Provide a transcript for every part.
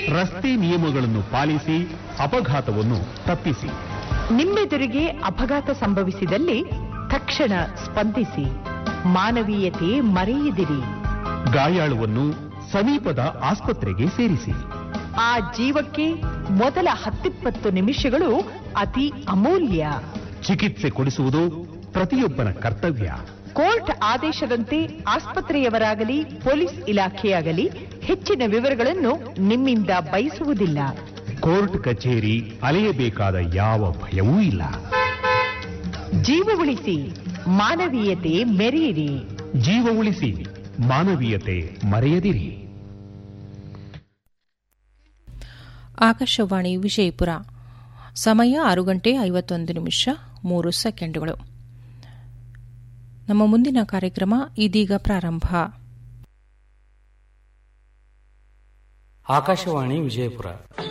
ರಸ್ತೆ ನಿಯಮಗಳನ್ನು ಪಾಲಿಸಿ ಅಪಘಾತವನ್ನು ತಪ್ಪಿಸಿ ನಿಮ್ಮೆದುರಿಗೆ ಅಪಘಾತ ಸಂಭವಿಸಿದಲ್ಲಿ ತಕ್ಷಣ ಸ್ಪಂದಿಸಿ ಮಾನವೀಯತೆ ಮರೆಯದಿರಿ ಗಾಯಾಳುವನ್ನು ಸಮೀಪದ ಆಸ್ಪತ್ರೆಗೆ ಸೇರಿಸಿ ಆ ಜೀವಕ್ಕೆ ಮೊದಲ ಹತ್ತಿಪ್ಪತ್ತು ನಿಮಿಷಗಳು ಅತಿ ಅಮೂಲ್ಯ ಚಿಕಿತ್ಸೆ ಕೊಡಿಸುವುದು ಪ್ರತಿಯೊಬ್ಬನ ಕರ್ತವ್ಯ ಕೋರ್ಟ್ ಆದೇಶದಂತೆ ಆಸ್ಪತ್ರೆಯವರಾಗಲಿ ಪೊಲೀಸ್ ಇಲಾಖೆಯಾಗಲಿ ಹೆಚ್ಚಿನ ವಿವರಗಳನ್ನು ನಿಮ್ಮಿಂದ ಬಯಸುವುದಿಲ್ಲ ಕೋರ್ಟ್ ಕಚೇರಿ ಅಲೆಯಬೇಕಾದ ಯಾವ ಭಯವೂ ಇಲ್ಲ ಜೀವ ಉಳಿಸಿ ಮಾನವೀಯತೆ ಮೆರೆಯಿರಿ ಜೀವ ಉಳಿಸಿ ಮಾನವೀಯತೆ ಮರೆಯದಿರಿ ಆಕಾಶವಾಣಿ ವಿಜಯಪುರ ಸಮಯ ಆರು ಗಂಟೆ ಐವತ್ತೊಂದು ನಿಮಿಷ ಮೂರು ಸೆಕೆಂಡುಗಳು ನಮ್ಮ ಮುಂದಿನ ಕಾರ್ಯಕ್ರಮ ಇದೀಗ ಪ್ರಾರಂಭ ಆಕಾಶವಾಣಿ ವಿಜಯಪುರ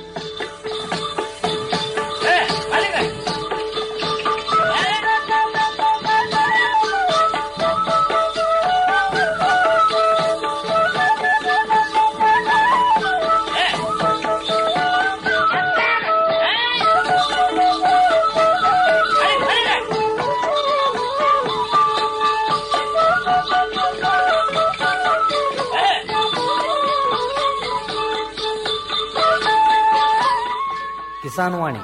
ಕಿಸಾನ್ ವಾಣಿ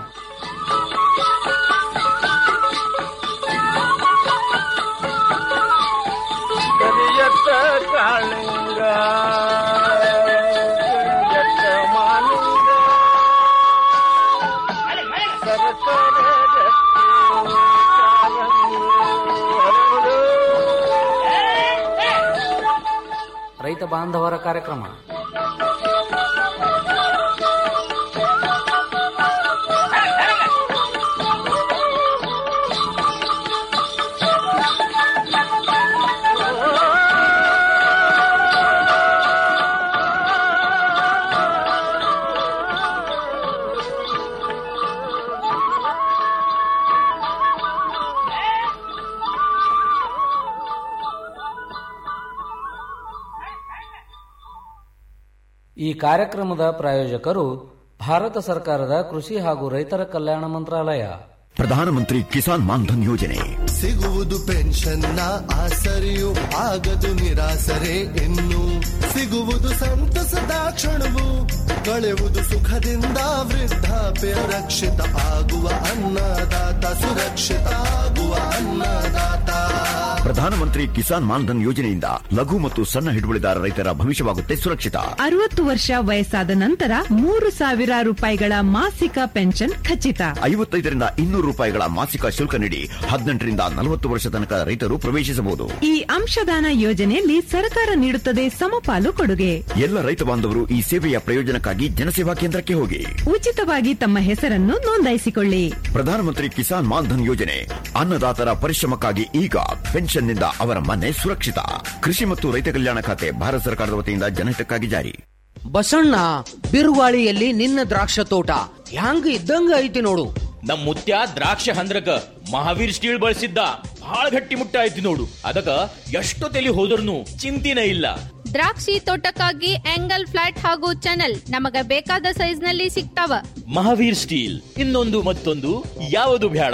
ಕರಿಯತ್ತ ಕಾಳಿಂಗ ಕರಿಯತ್ತ ಮಾಲಿಂಗ ಸರಸರ ಗಟ್ಟಿ ಕಾಲಂಗಿ ಹರಡು. ರೈತ ಬಾಂಧವರ ಕಾರ್ಯಕ್ರಮ ಈ ಕಾರ್ಯಕ್ರಮದ ಪ್ರಾಯೋಜಕರು ಭಾರತ ಸರ್ಕಾರದ ಕೃಷಿ ಹಾಗೂ ರೈತರ ಕಲ್ಯಾಣ ಮಂತ್ರಾಲಯ ಪ್ರಧಾನಮಂತ್ರಿ ಕಿಸಾನ್ ಮಾನ್ಧನ್ ಯೋಜನೆ ಸಿಗುವುದು ಪೆನ್ಷನ್ನ ಆಸರೆಯು ಆಗದು ನಿರಾಸರೆ ಇನ್ನು ಸಿಗುವುದು ಸಂತಸದ ಕ್ಷಣವು ಕಳೆಯುವುದು ಸುಖದಿಂದ ವೃದ್ಧಾಪ್ಯ ರಕ್ಷಿತ ಆಗುವ ಅನ್ನದಾತ ಸುರಕ್ಷಿತ ಆಗುವ ಅನ್ನದಾತ ಪ್ರಧಾನಮಂತ್ರಿ ಕಿಸಾನ್ ಮಾನ್ಧನ್ ಯೋಜನೆಯಿಂದ ಲಘು ಮತ್ತು ಸಣ್ಣ ಹಿಡುವಳಿದಾರ ರೈತರ ಭವಿಷ್ಯವಾಗುತ್ತೆ ಸುರಕ್ಷಿತ ಅರವತ್ತು ವರ್ಷ ವಯಸ್ಸಾದ ನಂತರ ಮೂರು ಸಾವಿರ ರೂಪಾಯಿಗಳ ಮಾಸಿಕ ಪೆನ್ಷನ್ ಖಚಿತ ಐವತ್ತೈದರಿಂದ ಇನ್ನೂರು ರೂಪಾಯಿಗಳ ಮಾಸಿಕ ಶುಲ್ಕ ನೀಡಿ ಹದಿನೆಂಟರಿಂದ ನಲವತ್ತು ವರ್ಷ ತನಕ ರೈತರು ಪ್ರವೇಶಿಸಬಹುದು ಈ ಅಂಶದಾನ ಯೋಜನೆಯಲ್ಲಿ ಸರ್ಕಾರ ನೀಡುತ್ತದೆ ಸಮಪಾಲು ಕೊಡುಗೆ ಎಲ್ಲ ರೈತ ಬಾಂಧವರು ಈ ಸೇವೆಯ ಪ್ರಯೋಜನಕ್ಕಾಗಿ ಜನಸೇವಾ ಕೇಂದ್ರಕ್ಕೆ ಹೋಗಿ ಉಚಿತವಾಗಿ ತಮ್ಮ ಹೆಸರನ್ನು ನೋಂದಾಯಿಸಿಕೊಳ್ಳಿ ಪ್ರಧಾನಮಂತ್ರಿ ಕಿಸಾನ್ ಮಾನ್ಧನ್ ಯೋಜನೆ ಅನ್ನದಾತರ ಪರಿಶ್ರಮಕ್ಕಾಗಿ ಈಗ ಪೆನ್ಷನ್ನಿಂದ ಅವರ ಮನೆ ಸುರಕ್ಷಿತ ಕೃಷಿ ಮತ್ತು ರೈತ ಕಲ್ಯಾಣ ಖಾತೆ ಭಾರತ ಸರ್ಕಾರದ ವತಿಯಿಂದ ಜನಹಿತಕ್ಕಾಗಿ ಜಾರಿ ಬಸಣ್ಣ ಬಿರುಗಾಳಿಯಲ್ಲಿ ನಿನ್ನ ದ್ರಾಕ್ಷ ತೋಟ ಹ್ಯಾಂಗ ಇದ್ದಂಗ ಐತಿ ನೋಡು ನಮ್ ಮುತ್ಯ ದ್ರಾಕ್ಷ ಹಂದ್ರಕ ಮಹಾವೀರ್ ಸ್ಟೀಲ್ ಬಳಸಿದ್ದ ಬಹಳ ಗಟ್ಟಿ ಮುಟ್ಟ ಐತಿ ನೋಡು ಅದಕ್ಕ ಎಷ್ಟು ತಲಿ ಹೋದ್ರೂ ಚಿಂತಿನ ಇಲ್ಲ ದ್ರಾಕ್ಷಿ ತೋಟಕ್ಕಾಗಿ ಆಂಗಲ್ ಫ್ಲಾಟ್ ಹಾಗೂ ಚಾನಲ್ ನಮಗ ಬೇಕಾದ ಸೈಜ್ ನಲ್ಲಿ ಸಿಗ್ತಾವ ಮಹಾವೀರ್ ಸ್ಟೀಲ್ ಇನ್ನೊಂದು ಮತ್ತೊಂದು ಯಾವುದು ಬೇಡ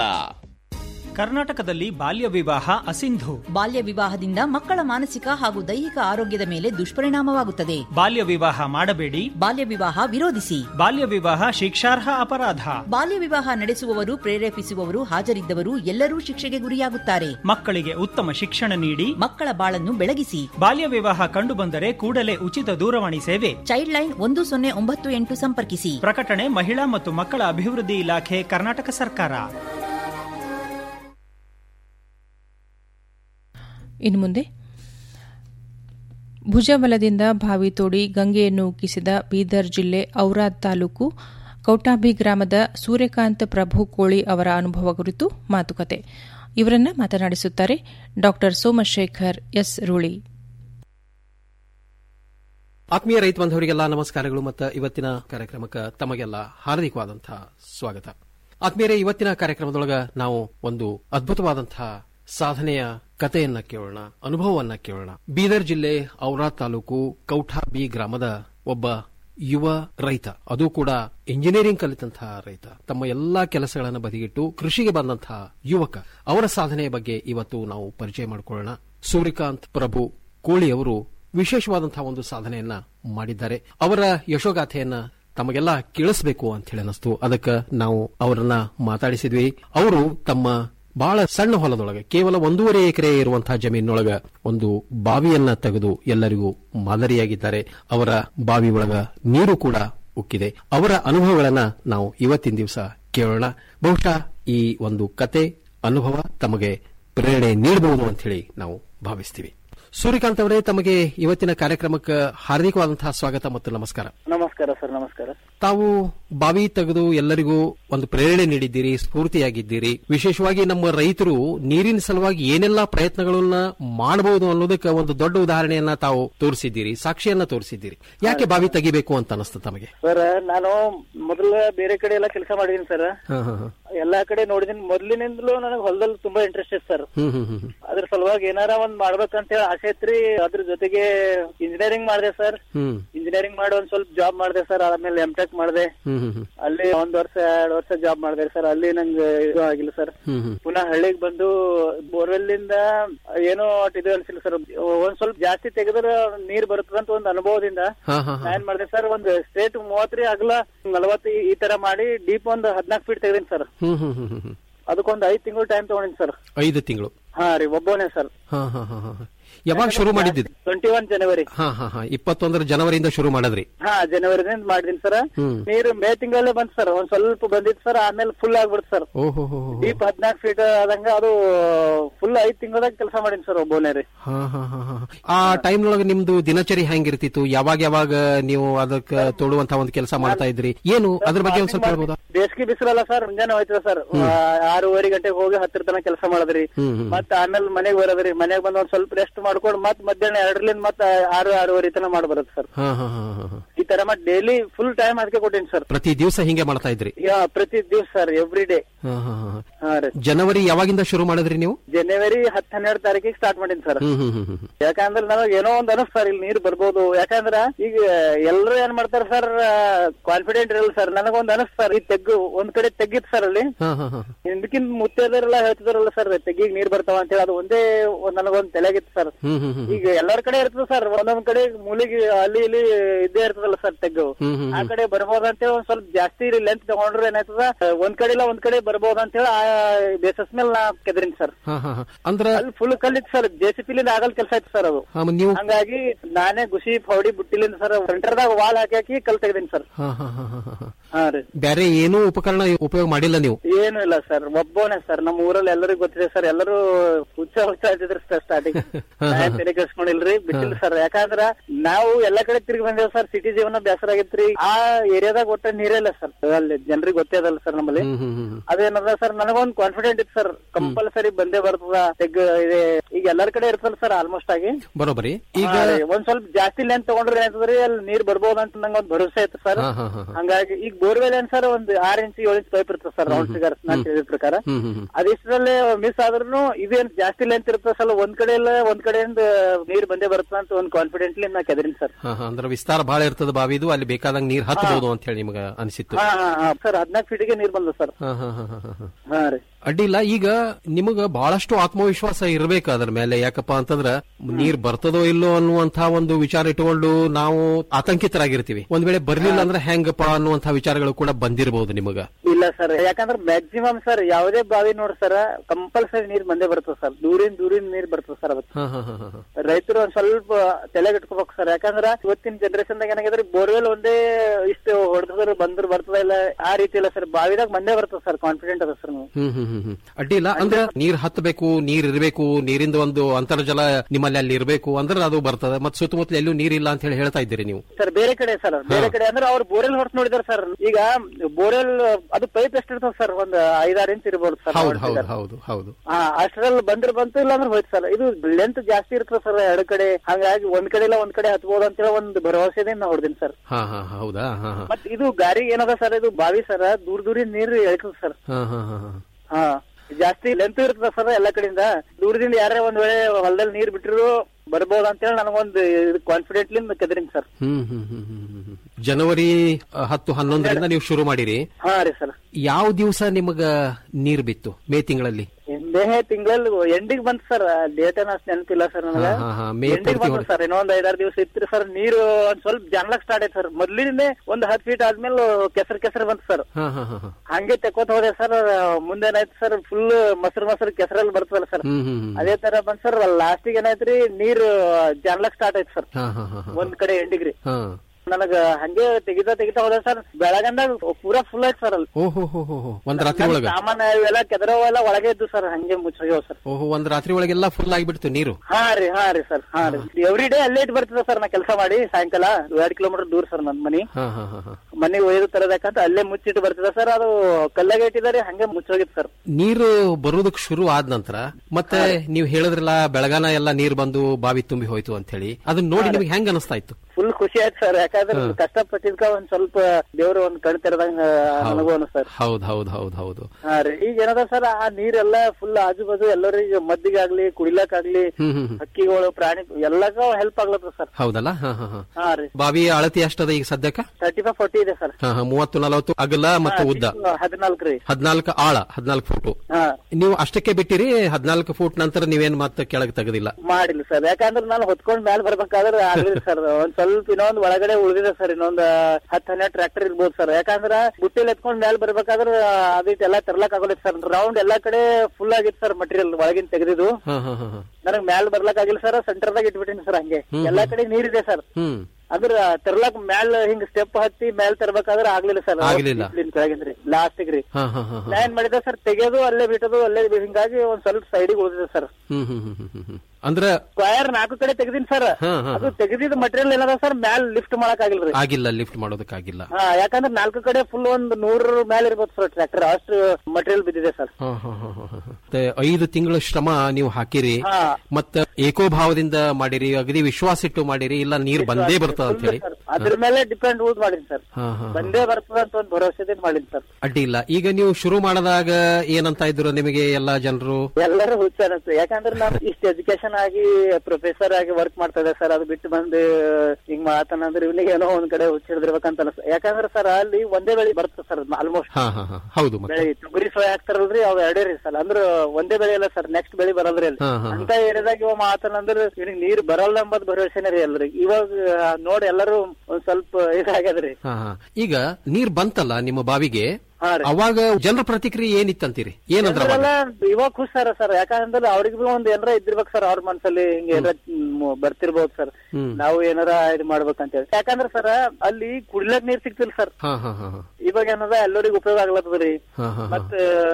ಕರ್ನಾಟಕದಲ್ಲಿ ಬಾಲ್ಯ ವಿವಾಹ ಅಸಿಂಧು ಬಾಲ್ಯ ವಿವಾಹದಿಂದ ಮಕ್ಕಳ ಮಾನಸಿಕ ಹಾಗೂ ದೈಹಿಕ ಆರೋಗ್ಯದ ಮೇಲೆ ದುಷ್ಪರಿಣಾಮವಾಗುತ್ತದೆ ಬಾಲ್ಯ ವಿವಾಹ ಮಾಡಬೇಡಿ ಬಾಲ್ಯ ವಿವಾಹ ವಿರೋಧಿಸಿ ಬಾಲ್ಯ ವಿವಾಹ ಶಿಕ್ಷಾರ್ಹ ಅಪರಾಧ ಬಾಲ್ಯ ವಿವಾಹ ನಡೆಸುವವರು ಪ್ರೇರೇಪಿಸುವವರು ಹಾಜರಿದ್ದವರು ಎಲ್ಲರೂ ಶಿಕ್ಷೆಗೆ ಗುರಿಯಾಗುತ್ತಾರೆ ಮಕ್ಕಳಿಗೆ ಉತ್ತಮ ಶಿಕ್ಷಣ ನೀಡಿ ಮಕ್ಕಳ ಬಾಳನ್ನು ಬೆಳಗಿಸಿ ಬಾಲ್ಯ ವಿವಾಹ ಕಂಡುಬಂದರೆ ಕೂಡಲೇ ಉಚಿತ ದೂರವಾಣಿ ಸೇವೆ ಚೈಲ್ಡ್ ಲೈನ್ ಒಂದು ಸೊನ್ನೆ ಒಂಬತ್ತು ಎಂಟು ಸಂಪರ್ಕಿಸಿ ಪ್ರಕಟಣೆ ಮಹಿಳಾ ಮತ್ತು ಮಕ್ಕಳ ಅಭಿವೃದ್ಧಿ ಇಲಾಖೆ ಕರ್ನಾಟಕ ಸರ್ಕಾರ ಇನ್ನು ಮುಂದೆ ಭುಜಬಲದಿಂದ ಬಾವಿ ತೋಡಿ ಗಂಗೆಯನ್ನು ಉಕ್ಕಿಸಿದ ಬೀದರ್ ಜಿಲ್ಲೆ ಔರಾದ್ ತಾಲೂಕು ಕೌಟಾಬಿ ಗ್ರಾಮದ ಸೂರ್ಯಕಾಂತ್ ಪ್ರಭು ಕೋಳಿ ಅವರ ಅನುಭವ ಕುರಿತು ಮಾತುಕತೆ ಇವರನ್ನ ಮಾತನಾಡಿಸುತ್ತಾರೆ ಡಾ ಸೋಮಶೇಖರ್ ಎಸ್ ರೂಳಿ ಆತ್ಮೀಯ ರೈತ ಬಾಂಧವರಿಗೆಲ್ಲ ನಮಸ್ಕಾರಗಳು ಮತ್ತು ಇವತ್ತಿನ ಕಾರ್ಯಕ್ರಮಕ್ಕೆ ತಮಗೆಲ್ಲ ಹಾರ್ದಿಕವಾದಂತಹ ಸ್ವಾಗತ ಆತ್ಮೀಯರೇ ಇವತ್ತಿನ ಕಾರ್ಯಕ್ರಮದೊಳಗ ನಾವು ಒಂದು ಅದ್ಭುತವಾದಂತಹ ಸಾಧನೆಯ ಕಥೆಯನ್ನ ಕೇಳೋಣ ಅನುಭವವನ್ನ ಕೇಳೋಣ ಬೀದರ್ ಜಿಲ್ಲೆ ಔರಾ ತಾಲೂಕು ಕೌಠಾ ಬಿ ಗ್ರಾಮದ ಒಬ್ಬ ಯುವ ರೈತ ಅದು ಕೂಡ ಇಂಜಿನಿಯರಿಂಗ್ ಕಲಿತಂತಹ ರೈತ ತಮ್ಮ ಎಲ್ಲಾ ಕೆಲಸಗಳನ್ನು ಬದಿಗಿಟ್ಟು ಕೃಷಿಗೆ ಬಂದಂತಹ ಯುವಕ ಅವರ ಸಾಧನೆಯ ಬಗ್ಗೆ ಇವತ್ತು ನಾವು ಪರಿಚಯ ಮಾಡಿಕೊಳ್ಳೋಣ ಸೂರ್ಯಕಾಂತ್ ಪ್ರಭು ಕೋಳಿ ಅವರು ವಿಶೇಷವಾದಂತಹ ಒಂದು ಸಾಧನೆಯನ್ನ ಮಾಡಿದ್ದಾರೆ ಅವರ ಯಶೋಗಾಥೆಯನ್ನ ತಮಗೆಲ್ಲ ಕೇಳಿಸಬೇಕು ಅಂತ ಹೇಳಿ ಅನಿಸ್ತು ಅದಕ್ಕೆ ನಾವು ಅವರನ್ನ ಮಾತಾಡಿಸಿದ್ವಿ ಅವರು ತಮ್ಮ ಬಹಳ ಸಣ್ಣ ಹೊಲದೊಳಗೆ ಕೇವಲ ಒಂದೂವರೆ ಎಕರೆ ಇರುವಂತಹ ಜಮೀನೊಳಗ ಒಂದು ಬಾವಿಯನ್ನ ತೆಗೆದು ಎಲ್ಲರಿಗೂ ಮಾದರಿಯಾಗಿದ್ದಾರೆ ಅವರ ಬಾವಿ ಒಳಗ ನೀರು ಕೂಡ ಉಕ್ಕಿದೆ ಅವರ ಅನುಭವಗಳನ್ನ ನಾವು ಇವತ್ತಿನ ದಿವಸ ಕೇಳೋಣ ಬಹುಶಃ ಈ ಒಂದು ಕತೆ ಅನುಭವ ತಮಗೆ ಪ್ರೇರಣೆ ನೀಡಬಹುದು ಅಂತ ಹೇಳಿ ನಾವು ಭಾವಿಸ್ತೀವಿ ಸೂರ್ಯಕಾಂತ್ ಅವರೇ ತಮಗೆ ಇವತ್ತಿನ ಕಾರ್ಯಕ್ರಮಕ್ಕೆ ಹಾರ್ದಿಕವಾದಂತಹ ಸ್ವಾಗತ ಮತ್ತು ನಮಸ್ಕಾರ ನಮಸ್ಕಾರ ಸರ್ ನಮಸ್ಕಾರ ತಾವು ಬಾವಿ ತೆಗೆದು ಎಲ್ಲರಿಗೂ ಒಂದು ಪ್ರೇರಣೆ ನೀಡಿದ್ದೀರಿ ಸ್ಫೂರ್ತಿಯಾಗಿದ್ದೀರಿ ವಿಶೇಷವಾಗಿ ನಮ್ಮ ರೈತರು ನೀರಿನ ಸಲುವಾಗಿ ಏನೆಲ್ಲಾ ಪ್ರಯತ್ನಗಳನ್ನ ಮಾಡಬಹುದು ಅನ್ನೋದಕ್ಕೆ ಒಂದು ದೊಡ್ಡ ಉದಾಹರಣೆಯನ್ನ ತಾವು ತೋರಿಸಿದ್ದೀರಿ ಸಾಕ್ಷಿಯನ್ನ ತೋರಿಸಿದ್ದೀರಿ ಯಾಕೆ ಬಾವಿ ತೆಗಿಬೇಕು ಅಂತ ಅನಿಸ್ತು ತಮಗೆ ಸರ್ ನಾನು ಮೊದಲ ಬೇರೆ ಕಡೆ ಎಲ್ಲ ಕೆಲಸ ಮಾಡಿದೀನಿ ಸರ್ ಹಾ, ಹಾ, ಹಾ. ಎಲ್ಲಾ ಕಡೆ ನೋಡಿದೀನಿ ಮೊದ್ಲಿನಿಂದಲೂ ನನಗೆ ಹೊಲದಲ್ಲಿ ತುಂಬಾ ಇಂಟ್ರೆಸ್ಟ್ ಇದೆ ಸರ್ ಹ್ಮ್ ಹ್ಮ್ ಹ್ಮ್ ಹ್ಮ್. ಅದ್ರ ಸಲುವಾಗಿ ಏನಾರ ಒಂದ್ ಮಾಡ್ಬೇಕಂತ ಹೇಳಿ ಆಸೆ ಐತ್ರಿ ಅದ್ರ ಜೊತೆಗೆ ಇಂಜಿನಿಯರಿಂಗ್ ಮಾಡಿದೆ ಸರ್ ಹ್ಮ್ ಇಂಜಿನಿಯರಿಂಗ್ ಮಾಡಿ ಒಂದ್ ಸ್ವಲ್ಪ ಜಾಬ್ ಮಾಡಿದೆ ಸರ್ ಆಮೇಲೆ ಎಂ ಟೆಕ್ ಮಾಡಿದೆ ಹ್ಮ್ ಹ್ಮ್ ಹ್ಮ್. ಅಲ್ಲಿ ಒಂದ್ ವರ್ಷ ಎರಡ್ ವರ್ಷ ಜಾಬ್ ಮಾಡಿದೆ ಸರ್ ಅಲ್ಲಿ ನಂಗೆ ಇದು ಆಗಿಲ್ಲ ಸರ್ ಹ್ಮ್ ಹ್ಮ್. ಪುನಃ ಹಳ್ಳಿಗೆ ಬಂದು ಬೋರ್ವೆಲ್ ಇಂದ ಏನೋ ಅಷ್ಟ್ ಇದು ಅನ್ಸಿಲ್ಲ ಸರ್ ಒಂದ್ ಸ್ವಲ್ಪ ಜಾಸ್ತಿ ತೆಗೆದ್ರ ನೀರ್ ಬರ್ತದಂತ ಒಂದ್ ಅನುಭವದಿಂದ ಹಾ, ಹಾ, ನಾ ಹಾ. ಏನ್ ಮಾಡಿದೆ ಸರ್ ಒಂದ್ ಸ್ಟ್ರೇಟ್ ಮೂವತ್ತ್ರಿ ಅಗಲ ನಲವತ್ತು ಈ ತರ ಮಾಡಿ ಡೀಪ್ ಒಂದ್ ಹದ್ನಾಲ್ಕು ಫೀಟ್ ತೆಗೆದಿನಿ ಸರ್ ಹ್ಮ್ ಹ್ಮ್ ಹ್ಮ್ ಹ್ಮ್ ಹ್ಮ್. ಅದಕ್ಕೊಂದ್ ಐದ್ ತಿಂಗಳು ಟೈಮ್ ತಗೊಂಡಿನಿ ಸರ್ ಐದು ತಿಂಗಳು ಹಾ ರೀ ಒಬ್ಬನೇ ಸರ್ ಹಾ ಹಾ ಹಾ ಹಾ ಯಾವಾಗ ಶುರು ಮಾಡಿದ್ದು ಟ್ವೆಂಟಿ ಒನ್ ಜನವರಿ ಹಾ ಹಾ ಹಾ ಇಪ್ಪತ್ತೊಂದರ ಜನವರಿಯಿಂದ ಶುರು ಮಾಡಿದ್ರಿ ಹಾ ಜನವರಿದಿಂದ ಮಾಡಿದೀನಿ ಸರ್ ಹ್ಮ್. ನೀರು ಮೇ ತಿಂಗಳಲ್ಲೇ ಬಂತು ಸರ್ ಒಂದ್ ಸ್ವಲ್ಪ ಬಂದಿತ್ತು ಸರ್ ಆಮೇಲೆ ಫುಲ್ ಆಗ್ಬಿಡ್ತು ಸರ್ ಓಹೋ ಹೋ ಹೋ ಡೀಪ್ ಹದ್ನಾಲ್ಕು ಫೀಟ್ ಆದಂಗ ಅದು ಫುಲ್ ಐದ್ ತಿಂಗಳದಾಗ ಕೆಲಸ ಮಾಡೀನಿ ಸರ್ ಒಬ್ಬನೇ ರೀ ಹಾ ಹಾ ಹಾ ಹಾ ಆ ಟೈಮ್ನೊಳಗೆ ನಿಮ್ದು ದಿನಚರಿ ಹೆಂಗಿರ್ತಿತ್ತು ಯಾವಾಗ ಯಾವಾಗ ನೀವು ಅದಕ್ಕೆ ತೊಡುವಂತ ಒಂದು ಕೆಲಸ ಮಾಡ್ತಾ ಇದ್ರಿ ಏನು ಅದ್ರ ಬಗ್ಗೆ ಒಂದ್ ಸ್ವಲ್ಪ ಹೇಳ್ಬೋದಾ ಬೇಸಿಗೆ ಬಿಸಿಲಲ್ಲ ಸರ್ ಮುಂಜಾನೆ ಹೋಯ್ತದ ಸರ್ ಆರೂವರೆ ಗಂಟೆಗೆ ಹೋಗಿ ಹತ್ತರ ತನಕ ಕೆಲಸ ಮಾಡದ್ರಿ ಹ್ಮ್ ಹ್ಮ್ ಮತ್ತ ಆಮೇಲೆ ಮನೆಗೆ ಬರೋದ್ರಿ ಮನೆಗೆ ಬಂದ್ ಒಂದ್ ಸ್ವಲ್ಪ ರೆಸ್ಟ್ ಮಾಡ್ಕೊಂಡು ಮತ್ ಮಧ್ಯಾಹ್ನ ಎರಡರಿಂದ ಮತ್ತ ಆರು ಆರೂವರೆ ತನಕ ಮಾಡಿ ಬರೋದು ಸರ್ ಹಾ ಹಾ ಹಾ ಹಾ ಹಾ. ಈ ತರ ಮತ್ ಡೈಲಿ ಫುಲ್ ಟೈಮ್ ಅದಕ್ಕೆ ಕೊಟ್ಟೀನಿ ಸರ್ ಪ್ರತಿ ದಿವಸ ಹಿಂಗೆ ಮಾಡ್ತಾ ಇದ್ರಿ ಯಾ ಪ್ರತಿ ದಿವ್ಸ ಸರ್ ಎವ್ರಿ ಡೇ ಹಾ ಹಾ ಹಾ ಹಾ. ಹಾ ರೀ ಜನವರಿ ಯಾವಾಗಿಂದ ಶುರು ಮಾಡಿದ್ರಿ ನೀವು ಜನವರಿ ಹತ್ತು ಹನ್ನೆರಡು ತಾರೀಕಿಗೆ ಸ್ಟಾರ್ಟ್ ಮಾಡೀನಿ ಸರ್ ಹ್ಮ್ ಹ್ಮ್ ಹ್ಮ್ ಹ್ಮ್ ಹ್ಮ್. ಯಾಕಂದ್ರೆ ನನಗೆ ಏನೋ ಒಂದ್ ಅನಸ್ ಸರ್ ಇಲ್ಲಿ ನೀರ್ ಬರ್ಬೋದು ಯಾಕಂದ್ರ ಈಗ ಎಲ್ಲರೂ ಏನ್ ಮಾಡ್ತಾರ ಸರ್ ಕಾನ್ಫಿಡೆಂಟ್ ಇರಲ್ಲ ಸರ್ ನನಗೊಂದ್ ಅನಸ್ ಸರ್ ಈ ತೆಗ್ಗು ಒಂದ್ ಕಡೆ ತೆಗ್ಗಿತ್ ಸರ್ ಅಲ್ಲಿ ಹಾ ಹಾ ಹಾ ಹಿಂದಕ್ಕಿಂತ ಮುತ್ತೈದರೆಲ್ಲ ಹೇಳ್ತಿದಾರಲ್ಲ ಸರ್ ತೆಗ್ಗಿಗ್ ನೀರ್ ಬರ್ತಾವ ಅಂತ ಹೇಳಿ ಅದು ಒಂದೇ ಒಂದ್ ನನಗೊಂದ್ ತಲೆಗಿತ್ತು ಸರ್ ಹ್ಮ್ ಹ್ಮ್ ಹ್ಮ್ ಈಗ ಎಲ್ಲಾರ ಕಡೆ ಇರ್ತದ ಸರ್ ಒಂದೊಂದ್ ಕಡೆ ಮೂಲಿಗೆ ಅಲ್ಲಿ ಇಲ್ಲಿ ಇದ್ದೇ ಇರ್ತದಲ್ಲ ಸರ್ ತೆಗ್ಗು ಹ್ಮ್ ಹ್ಮ್ ಆ ಕಡೆ ಬರ್ಬೋದಂತೇಳಿ ಒಂದ್ ಸ್ವಲ್ಪ ಜಾಸ್ತಿ ಲೆಂತ್ ತಗೊಂಡ್ರೆ ಏನಾಯ್ತದ ಒಂದ್ ಕಡೆ ಇಲ್ಲ ಒಂದ್ ಕಡೆ ಬರ್ಬೋದಂತೇಳಿ ಆ ಬೇಸಸ್ ಮೇಲೆ ನಾ ಕೆದ್ರಿನ್ ಸರ್ ಹಾ ಹಾ ಹಾ. ಅಂದ್ರ ಅಲ್ಲಿ ಫುಲ್ ಕಲ್ಲಿತ್ತು ಸರ್ ಜೆಸಿಪಿಲಿಂದ ಆಗಲ್ ಕೆಲಸ ಆಯ್ತು ಸರ್ ಅದು ಹಾ, ಮ- ನೀವು ಹಂಗಾಗಿ ನಾನೇ ಗುಸಿ ಫೌಡಿ ಬುಟ್ಟಿಲಿಂದ ಸರ್ ಸೆಂಟರ್ದಾಗ ವಾಲ್ ಹಾಕಿ ಹಾಕಿ ಕಲ್ ತೆಗ್ದೀನಿ ಸರ್ ಹಾ ಹಾ ಹಾ ಹಾ ಹಾ ಹಾ. ಹಾ ರೀ ಬೇರೆ ಏನೂ ಉಪಕರಣ ಉಪಯೋಗ ಮಾಡಿಲ್ಲ ನೀವು ಏನು ಇಲ್ಲ ಸರ್ ಒಬ್ಬನೇ ಸರ್ ನಮ್ಮ ಊರಲ್ಲಿ ಎಲ್ಲರಿಗೂ ಗೊತ್ತಿದೆ ಸರ್ ಎಲ್ಲರೂ ಹುಚ್ಚ ಹುಚ್ಚ ಇದ್ದಿದ್ರು ಸರ್ ಸ್ಟಾರ್ಟಿಂಗ್ ತಲೆ ಕೆಡ್ಸ್ಕೊಂಡಿಲ್ರಿ ಬಿಟ್ಟಿಲ್ಲ ಸರ್ ಯಾಕಂದ್ರ ನಾವು ಎಲ್ಲಾ ಕಡೆ ತಿರುಗಿ ಬಂದೇವ್ ಸರ್ ಸಿಟಿ ಜೀವನ ಬೇಸರ ಆಗೈತ್ರಿ ಆ ಏರಿಯಾದಾಗ ಒಟ್ಟ ನೀರೇ ಇಲ್ಲ ಸರ್ ಅಲ್ಲಿ ಜನರಿಗೆ ಗೊತ್ತೇ ಅದಲ್ಲ ಸರ್ ನಮ್ಮಲ್ಲಿ ಹ್ಮ್ ಹ್ಮ್ ಹ್ಮ್ ಹ್ಮ್. ಅದೇನದ ಸರ್ ನನಗೊಂದ್ ಕಾನ್ಫಿಡೆಂಟ್ ಇತ್ತು ಸರ್ ಕಂಪಲ್ಸರಿ ಬಂದೇ ಬರ್ತದ ತೆಗ್ ಇದೆ ಈಗ ಎಲ್ಲರ ಕಡೆ ಇರ್ತಲ್ಲ ಸರ್ ಆಲ್ಮೋಸ್ಟ್ ಆಗಿ ಬರೋಬರಿ ಈಗ ಹಾ ರೀ, ಒಂದ್ ಸ್ವಲ್ಪ ಜಾಸ್ತಿ ಲೆಂತ್ ತಗೊಂಡ್ರೆ ಏನಾಯ್ತದ್ರಿ ಅಲ್ಲಿ ನೀರ್ ಬರ್ಬೋದು ಅಂತ ನಂಗೆ ಒಂದ್ ಭರವಸೆ ಐತೆ ಸರ್ ಹಾ ಹಾ ಹಾ ಹಾ. ಹಂಗಾಗಿ ಈಗ ಬೋರ್ವೆಲ್ ಏನ್ ಸರ್ ಒಂದ್ ಆರ್ ಇಂಚ್ ಏಳು ಇಂಚ್ ಪೈಪ್ ಇರ್ತದೆ ಸರ್ ರೌಂಡ್ ಫಿಗರ್ ನಾನ್ ಹೇಳಿದ ಪ್ರಕಾರ ಹ್ಮ್ ಹ್ಮ್ ಹ್ಮ್. ಅದಿಷ್ಟರಲ್ಲೇ ಮಿಸ್ ಆದ್ರೂ ಇದೇನ್ ಜಾಸ್ತಿ ಲೆಂತ್ ಇರ್ತದೆ ಸರ್ ಒಂದ್ ಕಡೆ ಇಲ್ಲ ಒಂದ್ ಕಡೆಯಿಂದ ನೀರ್ ಬಂದೇ ಬರ್ತದ ಅಂತ ಒಂದ್ ಕಾನ್ಫಿಡೆಂಟ್ಲಿ ನಾ ಕೆದರಿನ್ ಸರ್ ಹಾ ಹಾ ಅಂದ್ರೆ ವಿಸ್ತಾರ ಬಹಳ ಇರ್ತದ ಬಾವಿದು ಅಲ್ಲಿ ಬೇಕಾದಂಗ ನೀರ್ ಹತ್ತಬಹುದು ಅಂತ ಹೇಳಿ ನಿಮ್ಗೆ ಅನಿಸಿತ್ತು ಹಾ ಹಾ ಹಾ ಸರ್ ಹದ್ನಾಲ್ಕು ಫೀಟಿಗೆ ನೀರ್ ಬಂದ ಸರ್ ಹಾ ಹಾ ಹಾ ಹಾ ಹಾ ಹಾ. ಹಾ ರೀ ಅಡ್ಡಿಲ್ಲ ಈಗ ನಿಮಗ ಬಹಳಷ್ಟು ಆತ್ಮವಿಶ್ವಾಸ ಇರ್ಬೇಕು ಅದ್ರ ಮೇಲೆ ಯಾಕಪ್ಪ ಅಂತಂದ್ರ ನೀರ್ ಬರ್ತದೋ ಇಲ್ಲೋ ಅನ್ನುವಂತ ಒಂದು ವಿಚಾರ ಇಟ್ಕೊಂಡು ನಾವು ಆತಂಕಿತರಾಗಿರ್ತೀವಿ ಒಂದ್ ವೇಳೆ ಬರ್ಲಿಲ್ಲ ಅಂದ್ರೆ ಹೆಂಗಪ್ಪ ಅನ್ನುವಂತ ವಿಚಾರಗಳು ಕೂಡ ಬಂದಿರಬಹುದು ನಿಮಗ ಇಲ್ಲ ಸರ್ ಯಾಕಂದ್ರೆ ಮ್ಯಾಕ್ಸಿಮಮ್ ಸರ್ ಯಾವುದೇ ಬಾವಿ ನೋಡಿ ಸರ್ ಕಂಪಲ್ಸರಿ ನೀರ್ ಬಂದೇ ಬರ್ತದೆ ಸರ್ ದೂರಿನ ದೂರಿನ ನೀರ್ ಬರ್ತದೆ ಸರ್ ಅದಕ್ಕೆ ಹಾ ಹಾ ಹಾ ಹಾ ಹಾ. ರೈತರು ಒಂದ್ ಸ್ವಲ್ಪ ತಲೆಗಿಟ್ಕೋಬೇಕು ಸರ್ ಯಾಕಂದ್ರ ಇವತ್ತಿನ ಜನರೇಷನ್ ದಾಗ ಏನಾಗಿದ್ರೆ ಬೋರ್ವೆಲ್ ಒಂದೇ ಇಷ್ಟು ಹೊಡೆದ್ರ ಬಂದ್ರ ಬರ್ತದ ಇಲ್ಲ ಆ ರೀತಿ ಇಲ್ಲ ಸರ್ ಬಾವಿದಾಗ ಬಂದೇ ಬರ್ತದೆ ಸರ್ ಕಾನ್ಫಿಡೆಂಟ್ ಅದ ಸರ್ ನೀವು ಹ್ಮ್ ಹ್ಮ್ ಹ್ಮ್ ಹ್ಮ್ ಅಡ್ಡಿಲ್ಲ ಅಂದ್ರೆ ನೀರ್ ಹತ್ತಬೇಕು ನೀರ್ ಇರಬೇಕು ನೀರಿಂದ ಒಂದು ಅಂತರ್ಜಲ ನಿಮ್ಮಲ್ಲಿ ಅಲ್ಲಿ ಇರಬೇಕು ಅಂದ್ರೆ ಅದು ಬರ್ತದೆ ಮತ್ತೆ ಸುತ್ತಮುತ್ತಲ ಎಲ್ಲೂ ನೀರಿಲ್ಲ ಅಂತ ಹೇಳಿ ಹೇಳ್ತಾ ಇದ್ದೀರಿ ನೀವು ಸರ್ ಬೇರೆ ಕಡೆ ಸರ್ ಬೇರೆ ಕಡೆ ಅಂದ್ರೆ ಅವ್ರು ಬೋರೆಲ್ ಹೊಡ್ಸ್ ನೋಡಿದಾರೆ ಸರ್ ಈಗ ಬೋರೆಲ್ ಅದು ಪೈಪ್ ಎಷ್ಟು ಇರ್ತದೆ ಸರ್ ಒಂದ್ ಐದಾರು ಇಂಚ್ ಇರ್ಬೋದು ಸರ್ ಹೌದು ಹೌದು ಹೌದು ಹೌದು ಹಾ ಅಷ್ಟರಲ್ಲಿ ಬಂದ್ರೆ ಬಂತು ಇಲ್ಲ ಅಂದ್ರೆ ಹೋಯ್ತು ಸರ್ ಇದು ಲೆಂತ್ ಜಾಸ್ತಿ ಇರ್ತದೆ ಸರ್ ಎರಡು ಕಡೆ ಹಂಗಾಗಿ ಒಂದ್ ಕಡೆ ಇಲ್ಲ ಒಂದ್ ಕಡೆ ಹತ್ಬೋದು ಅಂತೇಳಿ ಒಂದು ಭರವಸೆದಿಂದ ನಾ ಹೊಡ್ದೀನಿ ಸರ್ ಹಾ ಹಾ ಹೌದಾ ಹಾ ಹಾ ಮತ್ ಇದು ಗಾರಿ ಏನದ ಸರ್ ಇದು ಬಾವಿ ಸರ್ ದೂರ ದೂರಿನ ನೀರು ಎಳ್ತದ ಸರ್ ಹಾ ಹಾ ಹಾ ಹಾ ಹಾ ಜಾಸ್ತಿ ಲೆಂತ್ ಇರ್ತದ ಸರ್ ಎಲ್ಲಾ ಕಡೆಯಿಂದ ದೂರದಿಂದ ಯಾರೇ ಒಂದ್ ವೇಳೆ ಹೊಲದಲ್ಲಿ ನೀರ್ ಬಿಟ್ಟಿರು ಬರ್ಬೋದು ಅಂತೇಳಿ ನನಗೊಂದು ಕಾನ್ಫಿಡೆಂಟ್ಲಿಂದ ಕೆದರಿನ್ ಸರ್ ಹ್ಮ್ ಹ್ಮ್ ಹ್ಮ್ ಹ್ಮ್ ಹ್ಮ್ ಹ್ಮ್. ಜನವರಿ ಆ, ಹತ್ತು ಹನ್ನೊಂದರಿಂದ ನೀವು ಶುರು ಮಾಡಿರಿ ಹಾ ರೀ ಸರ್ ಯಾವ ದಿವಸ ನಿಮಗ ನೀರ್ ಬಿತ್ತು ಮೇ ತಿಂಗಳಲ್ಲಿ ಮೇ ತಿಂಗಳಲ್ಲಿ ಎಂಡಿಗೆ ಬಂತು ಸರ್ ಡೇಟ್ ಏನ ಅಷ್ಟು ನೆನಪಿಲ್ಲ ಸರ್ ನನಗೆ ಹಾ, ಹಾ, ಹಾ. ಮೇ ಎಂಡಿಗೆ ಪೂರ್ತಿ ಬಂತು ಸರ್ ಇನ್ನೊಂದ್ ಐದಾರು ದಿವಸ ಇತ್ತು ಸರ್ ನೀರು ಒಂದ್ ಸ್ವಲ್ಪ ಜಾನ್ಲಕ್ ಸ್ಟಾರ್ಟ್ ಆಯ್ತು ಸರ್ ಮೊದ್ಲಿನೇ ಒಂದ್ ಹತ್ತು ಫೀಟ್ ಆದ್ಮೇಲೆ ಕೆಸರು ಕೆಸರು ಬಂತು ಸರ್ ಹಾ ಹಾ ಹಾ ಹಾ. ಹಂಗೆ ತೆಕ್ಕೋತ ಹೋದೆ ಸರ್ ಮುಂದೇನಾಯ್ತು ಸರ್ ಫುಲ್ ಮೊಸರು ಮೊಸರು ಕೆಸರಲ್ಲಿ ಬರ್ತದಲ್ಲ ಸರ್ ಹ್ಮ್ ಹ್ಮ್ ಹ್ಮ್. ಅದೇ ತರ ಬಂದ್ ಸರ್ ಲಾಸ್ಟಿಗೆ ಏನಾಯ್ತ್ರಿ ನೀರು ಜಾನ್ಲಕ್ ಸ್ಟಾರ್ಟ್ ಆಯ್ತು ಸರ್ ಹಾ ಹಾ ಹಾ ಹಾ. ಒಂದ್ ಕಡೆ ಎಂಡಿಗ್ರಿ ಹಾ ನನಗ ಹಂಗೆ ತೆಗಿತಾ ತೆಗಿತಾ ಹೋದ ಸರ್ ಬೆಳಗಂದಾಗ ಪೂರಾ ಫುಲ್ ಆಯ್ತು ಸರ್ ಅಲ್ಲಿ ಓಹೋ ಹೋ ಹೋ ಹೋ ಒಂದ್ ರಾತ್ರಿ ಒಳಗ ಸಾಮಾನ್ಯ ಇವೆಲ್ಲ ಕೆದರವೆಲ್ಲ ಒಳಗೆ ಇದ್ದು ಸರ್ ಹಂಗೆ ಮುಚ್ಚೋಗ್ಯಾವ ಸರ್ ಓಹೋ ಒಂದ್ ರಾತ್ರಿ ಒಳಗೆಲ್ಲ ಫುಲ್ ಆಗಿಬಿಡ್ತು ನೀರು ಹಾ ರೀ ಹಾ ರೀ ಸರ್ ಹಾ ರೀ ಎವ್ರಿ ಡೇ ಅಲ್ಲೇ ಇಟ್ಟು ಬರ್ತದೆ ಸರ್ ನಾ ಕೆಲಸ ಮಾಡಿ ಸಾಯಂಕಾಲ ಎರಡ್ ಕಿಲೋಮೀಟರ್ ದೂರ ಸರ್ ನನ್ ಮನಿ ಹಾ ಹಾ ಹಾ ಹಾ ಮನೆಗೆ ಒಯ್ದು ತರಬೇಕಂತ ಅಲ್ಲೇ ಮುಚ್ಚಿಟ್ಟು ಬರ್ತದೆ ಸರ್ ಅದು ಕಲ್ಲಾಗೆ ಇಟ್ಟಿದ್ದಾರೆ ಹಂಗೆ ಮುಚ್ಚೋಗಿತ್ತು ಸರ್ ನೀರು ಬರೋದಕ್ ಶುರು ಆದ ನಂತರ ಮತ್ತೆ ನೀವು ಹೇಳಿದ್ರಲ್ಲ ಬೆಳಗಾನ ಎಲ್ಲ ನೀರ್ ಬಂದು ಬಾವಿ ತುಂಬಿ ಹೋಯ್ತು ಅಂತ ಹೇಳಿ ಅದನ್ನ ನೋಡಿ ನಿಮ್ಗೆ ಹೆಂಗ್ ಅನಿಸ್ತಾ ಇತ್ತು ಫುಲ್ ಖುಷಿ ಆಯ್ತು ಸರ್ ಯಾಕಂದ್ರೆ ಹಾ. ಕಷ್ಟಪಟ್ಟಿದ್ಕ ಒಂದ್ ಸ್ವಲ್ಪ ದೇವ್ರು ಒಂದ್ ಕಣ್ ತೆರೆದಂಗ ನನಗೂ ಸರ್ ಹೌದ್ ಹೌದ್ ಹೌದ್ ಹೌದು ಹಾ ರೀ ಈಗ ಏನದ ಸರ್ ಆ ನೀರೆಲ್ಲ ಫುಲ್ ಆಜು ಬಾಜು ಎಲ್ಲರಿಗೆ ಮದ್ದಿಗಾಗ್ಲಿ ಕುಡಿಲಕ್ಕಾಗ್ಲಿ ಹ್ಮ್ ಹ್ಮ್ ಹ್ಮ್. ಹಕ್ಕಿಗಳು ಪ್ರಾಣಿ ಎಲ್ಲಕ್ಕೂ ಹೆಲ್ಪ್ ಆಗ್ಲತ್ತದ ಸರ್ ಹೌದಲ್ಲ ಹಾ ಹಾ ಹಾ ಹಾ ರೀ ಬಾವಿ ಅಳತಿ ಅಷ್ಟದ ಈಗ ಸದ್ಯಕ್ಕ ತರ್ಟಿ ಫೈವ್ ಫೋರ್ಟಿ ಇದೆ ಸರ್ ಹಾ ಹಾ ಮೂವತ್ತು ನಲವತ್ತು ಅಗಲ ಮತ್ತು ಉದ್ದ ಹದಿನಾಲ್ಕು ರೀ ಹದ್ನಾಲ್ಕು ಆಳ ಹದ್ನಾಲ್ಕು ಫೂಟು ಹಾ ನೀವು ಅಷ್ಟಕ್ಕೆ ಬಿಟ್ಟಿರಿ ಹದ್ನಾಲ್ಕು ಫೂಟ್ ನಂತರ ನೀವೇನ್ ಮತ್ತೆ ಕೆಳಗೆ ತೆಗೆದಿಲ್ಲ ಮಾಡಿಲ್ಲ ಸರ್ ಯಾಕಂದ್ರೆ ನಾನು ಹೊತ್ಕೊಂಡ್ ಮ್ಯಾಲ್ ಬರ್ಬೇಕಾದ್ರೆ ಆಗ್ಲಿಲ್ಲ ಸರ್ ಒಂದ್ ಸ್ವಲ್ಪ ಇನ್ನೊಂದ್ ಒಳಗಡೆ ಉಳಿದಿದೆ ಸರ್ ಇನ್ನೊಂದ್ ಹತ್ತು ಹನ್ನೆರಡು ಟ್ರ್ಯಾಕ್ಟರ್ ಇರ್ಬೋದು ಸರ್ ಯಾಕಂದ್ರ ಬುಟ್ಟಿಲ್ ಎತ್ಕೊಂಡ್ ಮ್ಯಾಲ್ ಬರ್ಬೇಕಾದ್ರೆ ಅದಿಟ್ಟೆಲ್ಲ ತರ್ಲಕ್ ಆಗೋದಿಲ್ಲ ಸರ್ ರೌಂಡ್ ಎಲ್ಲಾ ಕಡೆ ಫುಲ್ ಆಗಿತ್ತು ಸರ್ ಮಟೀರಿಯಲ್ ಒಳಗಿನ ತೆಗೆದಿದ್ದು ಹಾ ಹಾ ಹಾ ಹಾ ನನಗ್ ಮ್ಯಾಲ್ ಬರ್ಲಕ್ ಆಗಿಲ್ಲ ಸರ್ ಸೆಂಟರ್ದಾಗ ಇಟ್ಬಿಟ್ಟಿನಿ ಸರ್ ಹಂಗೆ ಎಲ್ಲಾ ಕಡೆ ನೀರಿದೆ ಸರ್ ಹ್ಮ್ ಅದ್ರ ತರ್ಲಕ್ ಮ್ಯಾಲ್ ಹಿಂಗ್ ಸ್ಟೆಪ್ ಹತ್ತಿ ಮ್ಯಾಲ್ ತರ್ಬೇಕಾದ್ರೆ ಆಗ್ಲಿಲ್ಲ ಸರ್ ಆಗ್ಲಿಲ್ಲ. ಕೆಳಗಿಂದ್ರಿ ಲಾಸ್ಟಿಗ್ ರೀ ಹಾ ಹಾ ಹಾ ಹಾ ನಾ ಏನ್ ಮಾಡಿದೆ ಸರ್ ತೆಗೆಯೋದು ಅಲ್ಲೇ ಬಿಟ್ಟದು ಅಲ್ಲೇ ಬಿ- ಹಿಂಗಾಗಿ ಒಂದ್ ಸ್ವಲ್ಪ ಸೈಡಿಗೆ ಉಳಿದಿದೆ ಸರ್ ಹ್ಮ್ ಹ್ಮ್ ಹ್ಮ್ ಹ್ಮ್ ಹ್ಮ್ ಹ್ಮ್ ಅಂದ್ರ ಸ್ಕ್ವಯರ್ ನಾಲ್ಕು ಕಡೆ ತೆಗೆದಿನಿ ಸರ್ ಹಾ ಹಾ ಅದು ತೆಗೆದಿದ್ ಮಟೀರಿಯಲ್ ಏನದ ಸರ್ ಮ್ಯಾಲ್ ಲಿಫ್ಟ್ ಮಾಡಕ್ ಆಗಿಲ್ರಿ ಆಗಿಲ್ಲ ಲಿಫ್ಟ್ ಮಾಡೋದಕ್ಕಾಗಿಲ್ಲ ಹಾ ಯಾಕಂದ್ರೆ ನಾಲ್ಕು ಕಡೆ ಫುಲ್ ಒಂದ್ ನೂರ ಮ್ಯಾಲ್ ಇರ್ಬೋದು ಸರ್ ಟ್ರ್ಯಾಕ್ಟರ್ ಅಷ್ಟು ಮಟೀರಿಯಲ್ ಬಿದ್ದಿದೆ ಸರ್ ಹಾ, ಹಾ, ಹಾ, ಹಾ, ಹಾ. ಮತ್ತೆ ಐದು ತಿಂಗಳ ಶ್ರಮ ನೀವು ಹಾಕಿರಿ ಹಾ. ಮತ್ತ ಏಕೋಭಾವದಿಂದ ಮಾಡಿರಿ ಅಗದಿ ವಿಶ್ವಾಸ ಇಟ್ಟು ಮಾಡಿರಿ ಇಲ್ಲ ನೀರ್ ಬಂದೇ ಬರ್ತದ ಅಂತ ಹೇಳಿ ಅದ್ರ ಮೇಲೆ ಡಿಪೆಂಡ್ ಯೂಸ್ ಮಾಡಿನಿ ಸರ್ ಹಾ, ಹಾ, ಹಾ. ಬಂದೇ ಬರ್ತದ ಅಂತ ಒಂದ್ ಭರವಸೆದಿಂದ ಮಾಡಿನಿ ಸರ್ ಅಡ್ಡಿ ಇಲ್ಲ ಈಗ ನೀವು ಶುರು ಮಾಡದಾಗ ಏನಂತ ಇದ್ರು ನಿಮಗೆ ಎಲ್ಲಾ ಜನರು ಎಲ್ಲರೂ ಹುಚ್ಚ ಅನಿಸ್ತು ಯಾಕಂದ್ರೆ ನಾನು ಇಷ್ಟ ಎಜುಕೇಶನ್ ಆಗಿ ಪ್ರೊಫೆಸರ್ ಆಗಿ ವರ್ಕ್ ಮಾಡ್ತಾ ಇದ್ದೆ ಸರ್ ಅದು ಬಿಟ್ಟು ಬಂದು ಹಿಂಗ್ ಮಾತನಂದ್ರೆ ಇವನಿಗೆ ಏನೋ ಒಂದ್ ಕಡೆ ಹುಚ್ಚ ಹಿಡಿದಿರ್ಬೇಕಂತ ಅನಿಸ್ತು ಯಾಕಂದ್ರೆ ಸರ್ ಅಲ್ಲಿ ಒಂದೇ ಬೆಳೆ ಬರ್ತದೆ ಸರ್ ಆಲ್ಮೋಸ್ಟ್ ಹಾ ಹಾ ಹಾ ಹೌದು ಮತ್ತೆ ಬೆಳೆ ತೊಗರಿ ಸೋಯ್ ಹಾಕ್ತಾರಲ್ರಿ ಅವ್ ಎರಡೇ ರೀ ಸರ್ ಅಂದ್ರ ಒಂದೇ ಬೆಳೆ ಇಲ್ಲ ಸರ್ ನೆಕ್ಸ್ಟ್ ಬೆಳೆ ಬರಲ್ರಿ ಅಲ್ಲಿ ಹಾ, ಹಾ, ಹಾ. ಅಂತ ಏರಿಯಾದಾಗ ಇವ ಮಾತನಂದ್ರ ಇವ್ನಿಗೆ ನೀರ್ ಬರಲ್ಲ ಎಂಬದ್ ಭರವಸೆನೇ ರೀ ಎಲ್ರಿ ಇವಾಗ ಆ, ನೋಡಿ ಎಲ್ಲರೂ ಒಂದ್ ಸ್ವಲ್ಪ ಇದಾಗ್ಯದ್ರಿ ಹಾ ಹಾ ಈಗ ನೀರ್ ಬಂತಲ್ಲ ನಿಮ್ಮ ಬಾವಿಗೆ ಹಾ ರೀ. ಅವಾಗ ಜನರ ಪ್ರತಿಕ್ರಿಯೆ ಏನಿತ್ತಂತೀರಿ ಏನಂದ್ರ ಅವಾಗ ಜನರೆಲ್ಲ ಇವಾಗ ಖುಷ್ ಸರ್ ಸರ್ ಯಾಕಂದ್ರೆ ಅವ್ರಿಗೆ ಬಿ ಒಂದ್ ಏನಾರ ಇದ್ದಿರ್ಬೇಕು ಸರ್ ಅವ್ರ ಮನ್ಸಲ್ಲಿ ಹಿಂಗ ಏನಾರ ಮ್, ಬರ್ತಿರ್ಬೋದು ಸರ್ ಹ್ಮ್. ನಾವು ಏನಾರ ಇದು ಮಾಡ್ಬೇಕಂತ ಹೇಳಿ ಯಾಕಂದ್ರೆ ಸರ್ ಅಲ್ಲಿ ಕುಡ್ಲಕ್ ನೀರ್ ಸಿಗ್ತಿಲ್ಲ ಸರ್ ಹಾ ಹಾ ಹಾ ಹಾ ಇವಾಗ ಏನದ ಎಲ್ಲರಿಗೂ ಉಪಯೋಗ ಆಗ್ಲತ್ತದ್ರಿ ಹಾ ಹಾ ಹಾ ಮತ್ತ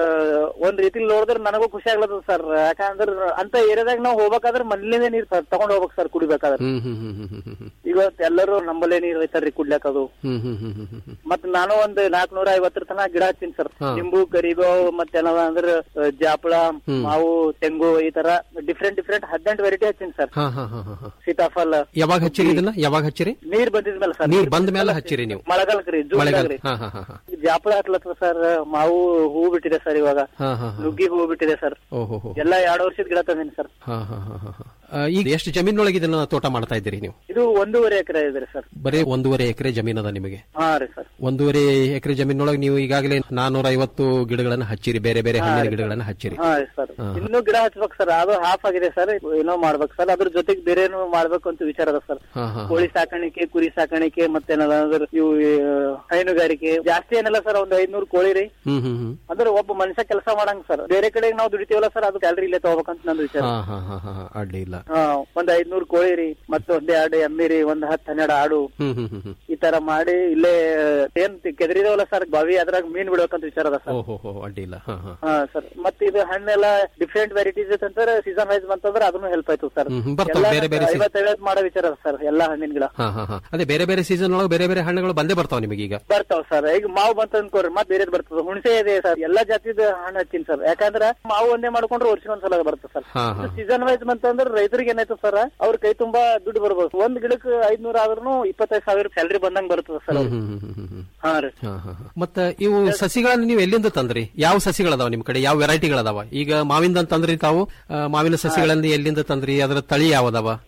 ಒಂದ್ ರೀತಿಲಿ ನೋಡಿದ್ರೆ ನನಗೂ ಖುಷಿ ಆಗ್ಲತ್ತದ ಸರ್ ಯಾಕಂದ್ರ ಅಂತ ಏರಿಯಾದಾಗ ನಾವು ಹೋಗ್ಬೇಕಾದ್ರೆ ಮನೇಲಿಂದ ನೀರ್ ತ- ತಗೊಂಡ್ ಹೋಗ್ಬೇಕು ಸರ್ ಕುಡಿಬೇಕಾದ್ರೆ ಹ್ಮ್ ಹ್ಮ್ ಹ್ಮ್ ಹ್ಮ್ ಹ್ಮ್ ಹ್ಮ್ ಇವತ್ತು ಎಲ್ಲರೂ ನಂಬಲ್ಲೇ ನೀರ್ ಐತಾರ್ರಿ ಕುಡ್ಲಕ್ ಅದು ಹ್ಮ್ ಹ್ಮ್ ಹ್ಮ್ ಹ್ಮ್ ಹ್ಮ್ ಮತ್ ನಾನು ಒಂದ್ ನಾಲ್ಕನೂರ ಐವತ್ತರ ತನಕ ಗಿಡ ಹಚ್ತೀನಿ ಸರ್ ಹಾ. ನಿಂಬು ಕರಿಬೇವು ಮತ್ತೇನದ ಅಂದ್ರ ಆ, ಜಾಪಳ ಹ್ಮ್. ಮಾವು ತೆಂಗು ಈ ತರ ಡಿಫ್ರೆಂಟ್ ಡಿಫ್ರೆಂಟ್ ಹದಿನೆಂಟು ವೆರೈಟಿ ಹಚ್ತೀನಿ ಸರ್ ಹಾ ಹಾ ಹಾ ಹಾ ಹಾ ಸೀತಾಫಲ ಯಾವಾಗ ಹಚ್ಚಿರಿ ಇದನ್ನ ಯಾವಾಗ ಹಚ್ಚಿರಿ ನೀರ್ ಬಂದಿದ್ಮೇಲೆ ಸರ್ ನೀರ್ ಬಂದ ಮೇಲೆ ಹಚ್ಚಿರಿ ನೀವು ಮಳೆಗಾಲಕ್ರಿ ಮಳೆಗಾಲ ಜೂನ್ದಾಗ್ರಿ ಹಾ ಹಾ ಹಾ ಹಾ ಜಾಪಳ ಹತ್ಲತ್ತದ ಸರ್ ಮಾವು ಹೂ ಬಿಟ್ಟಿದೆ ಸರ್ ಇವಾಗ ಹಾ ಹಾ ಹಾ ನುಗ್ಗಿ ಹೂ ಬಿಟ್ಟಿದೆ ಸರ್ ಓಹೋ ಹೋ ಎಲ್ಲಾ ಎರಡು ವರ್ಷದ ಗಿಡ ತಂದಿನಿ ಸರ್ ಹಾ ಹಾ ಹಾ ಹಾ ಹಾ. ಆ, ಈಗ ಎಷ್ಟು ಜಮೀನೊಳಗೆ ಇದನ್ನ ತೋಟ ಮಾಡ್ತಾ ಇದ್ದೀರಿ ನೀವು ಇದು ಒಂದೂವರೆ ಎಕರೆ ಇದೆ ಸರ್ ಬರೀ ಒಂದೂವರೆ ಎಕರೆ ಜಮೀನದ ನಿಮಗೆ ಹಾ ರೀ ಸರ್ ಒಂದೂವರೆ ಎಕರೆ ಜಮೀನೊಳಗೆ ನೀವು ಈಗಾಗಲೇ ನಾನೂರ ಐವತ್ತು ಗಿಡಗಳನ್ನ ಹಚ್ಚಿರಿ ಬೇರೆ ಬೇರೆ ಹಾ, ಹಣ್ಣಿನ ರೀ. ಗಿಡಗಳನ್ನ ಹಚ್ಚಿರಿ ಹಾ ರೀ ಸರ್ ಹಾ. ಇನ್ನೂ ಗಿಡ ಹಚ್ಬೇಕು ಸರ್ ಅದು ಹಾಫ್ ಆಗಿದೆ ಸರ್ ಏನೋ ಮಾಡ್ಬೇಕು ಸರ್ ಅದ್ರ ಜೊತೆಗೆ ಬೇರೆ ಏನೋ ಮಾಡ್ಬೇಕು ಅಂತ ವಿಚಾರ ಅದ ಸರ್ ಹಾ ಹಾ ಕೋಳಿ ಸಾಕಾಣಿಕೆ ಕುರಿ ಸಾಕಾಣಿಕೆ ಮತ್ತೇನದ ಅಂದ್ರೆ ಇವು ಆ, ಹೈನುಗಾರಿಕೆ ಜಾಸ್ತಿ ಏನಲ್ಲ ಸರ್ ಒಂದ್ ಐದ್ನೂರು ಕೋಳಿ ರೀ ಹ್ಮ್ ಹ್ಮ್ ಹ್ಮ್ ಅಂದ್ರೆ ಒಬ್ಬ ಮನುಷ್ಯ ಕೆಲಸ ಮಾಡಂಗ್ ಸರ್ ಬೇರೆ ಕಡೆ ನಾವು ದುಡಿತೀವಲ್ಲ ಸರ್ ಅದು ಸ್ಯಾಲ್ರಿ ಇಲ್ಲೇ ತಗೋಬೇಕಂತ ನಂದು ವಿಚಾರ ಹಾ ಹಾ ಹಾ ಹಾ ಅಡ್ಡಿ ಇಲ್ಲ ಹಾ ಒಂದ್ ಐದ್ನೂರು ಕೋಳಿ ರೀ ಮತ್ತೆ ಒಂದ್ ಎರಡು ಎಮ್ಮಿ ರೀ ಒಂದ್ ಹತ್ತ್ ಹನ್ನೆರಡು ಆಡು ಹ್ಮ್ ಹ್ಮ್ ಹ್ಮ್ ಹ್ಮ್ ಈ ತರ ಮಾಡಿ ಇಲ್ಲೇ ಏನ್ ಕೆದರಿದವಲ್ಲ ಸರ್ ಬಾವಿ ಅದ್ರಾಗ ಮೀನ್ ಬಿಡ್ಬೇಕಂತ ವಿಚಾರ ಅದ ಸರ್ ಓಹೋ ಹೋ ಅಡ್ಡಿ ಇಲ್ಲ ಹಾ ಹಾ ಹಾ ಸರ್ ಮತ್ತೆ ಇದು ಹಣ್ಣೆಲ್ಲ ಡಿಫ್ರೆಂಟ್ ವೆರೈಟೀಸ್ ಅಂತಂದ್ರೆ ಸೀಸನ್ ವೈಸ್ ಬಂತಂದ್ರೆ ಅದನ್ನು ಹೆಲ್ಪ್ ಆಯ್ತು ಸರ್ ಹ್ಮ್, ಹ್ಮ್, ಬರ್ತಾವ್ ಬೇರೆ ಬೇರೆ season. ಐವತ್ತೈವತ್ತು ಮಾಡೋ ವಿಚಾರ ಅದ ಸರ್ ಎಲ್ಲಾ ಹಣ್ಣಿನ ಗಿಡ ಹಾ ಹಾ ಹಾ ಅದೇ ಬೇರೆ ಬೇರೆ ಸೀಸನ್ ಒಳಗೆ ಬೇರೆ ಬೇರೆ ಹಣ್ಣುಗಳು ಬಂದೇ ಬರ್ತಾವ ನಿಮಗೀಗ ಬರ್ತಾವ ಸರ್ ಈಗ ಮಾವು ಬಂತ ಅನ್ಕೋರಿ ಮತ್ತೆ ಬೇರೆ ಬರ್ತದ ಹುಣಸೆ ಇದೆ ಸರ್ ಎಲ್ಲಾ ಜಾತಿದ ಹಣ್ಣು ಹಚ್ಚಿನ ಸರ್ ಯಾಕಂದ್ರ ಮಾವು ಒಂದೇ ಮಾಡ್ಕೊಂಡ್ರೆ ವರ್ಷಕ್ಕೊಂದ್ಸಲ ಬರ್ತದೆ ಸರ್ ಹಾ ಹಾ ಸೀಸನ್ ವೈಸ್ ಬಂತಂದ್ರೆ ರೈತರಿಗೆ ಏನಾಯ್ತು ಸರ್ ಅವ್ರ ಕೈ ತುಂಬಾ ದುಡ್ಡು ಬರ್ಬೋದು ಒಂದ್ ಗಿಡಕ್ಕೆ ಐದ್ನೂರ ಆದ್ರೂ ಇಪ್ಪತ್ತೈದು ಸಾವಿರ ಸ್ಯಾಲ್ರಿ ಬಂದಂಗ್ ಬರ್ತದೆ ಸರ್ ಹ್ಮ್ ಹ್ಮ್ ಹ್ಮ್ ಹ್ಮ್ ಹ್ಮ್ ಹಾ ರೀ ಹಾ ಹಾ ಹಾ. ಮತ್ತ ಇವು ಸಸಿಗಳನ್ನ ನೀವು ಎಲ್ಲಿಂದ ತಂದ್ರಿ ಯಾವ ಸಸಿಗಳದಾವ ನಿಮ್ ಕಡೆ ಯಾವ ವೆರೈಟಿಗಳದಾವ ಈಗ ಮಾವಿಂದ ತಂದ್ರಿ ತಾವು ಆ, ಮಾವಿನ ಸಸಿಗಳನ್ನ ಎಲ್ಲಿಂದ ತಂದ್ರಿ ಅದರ ತಳಿ ಯಾವದಾವ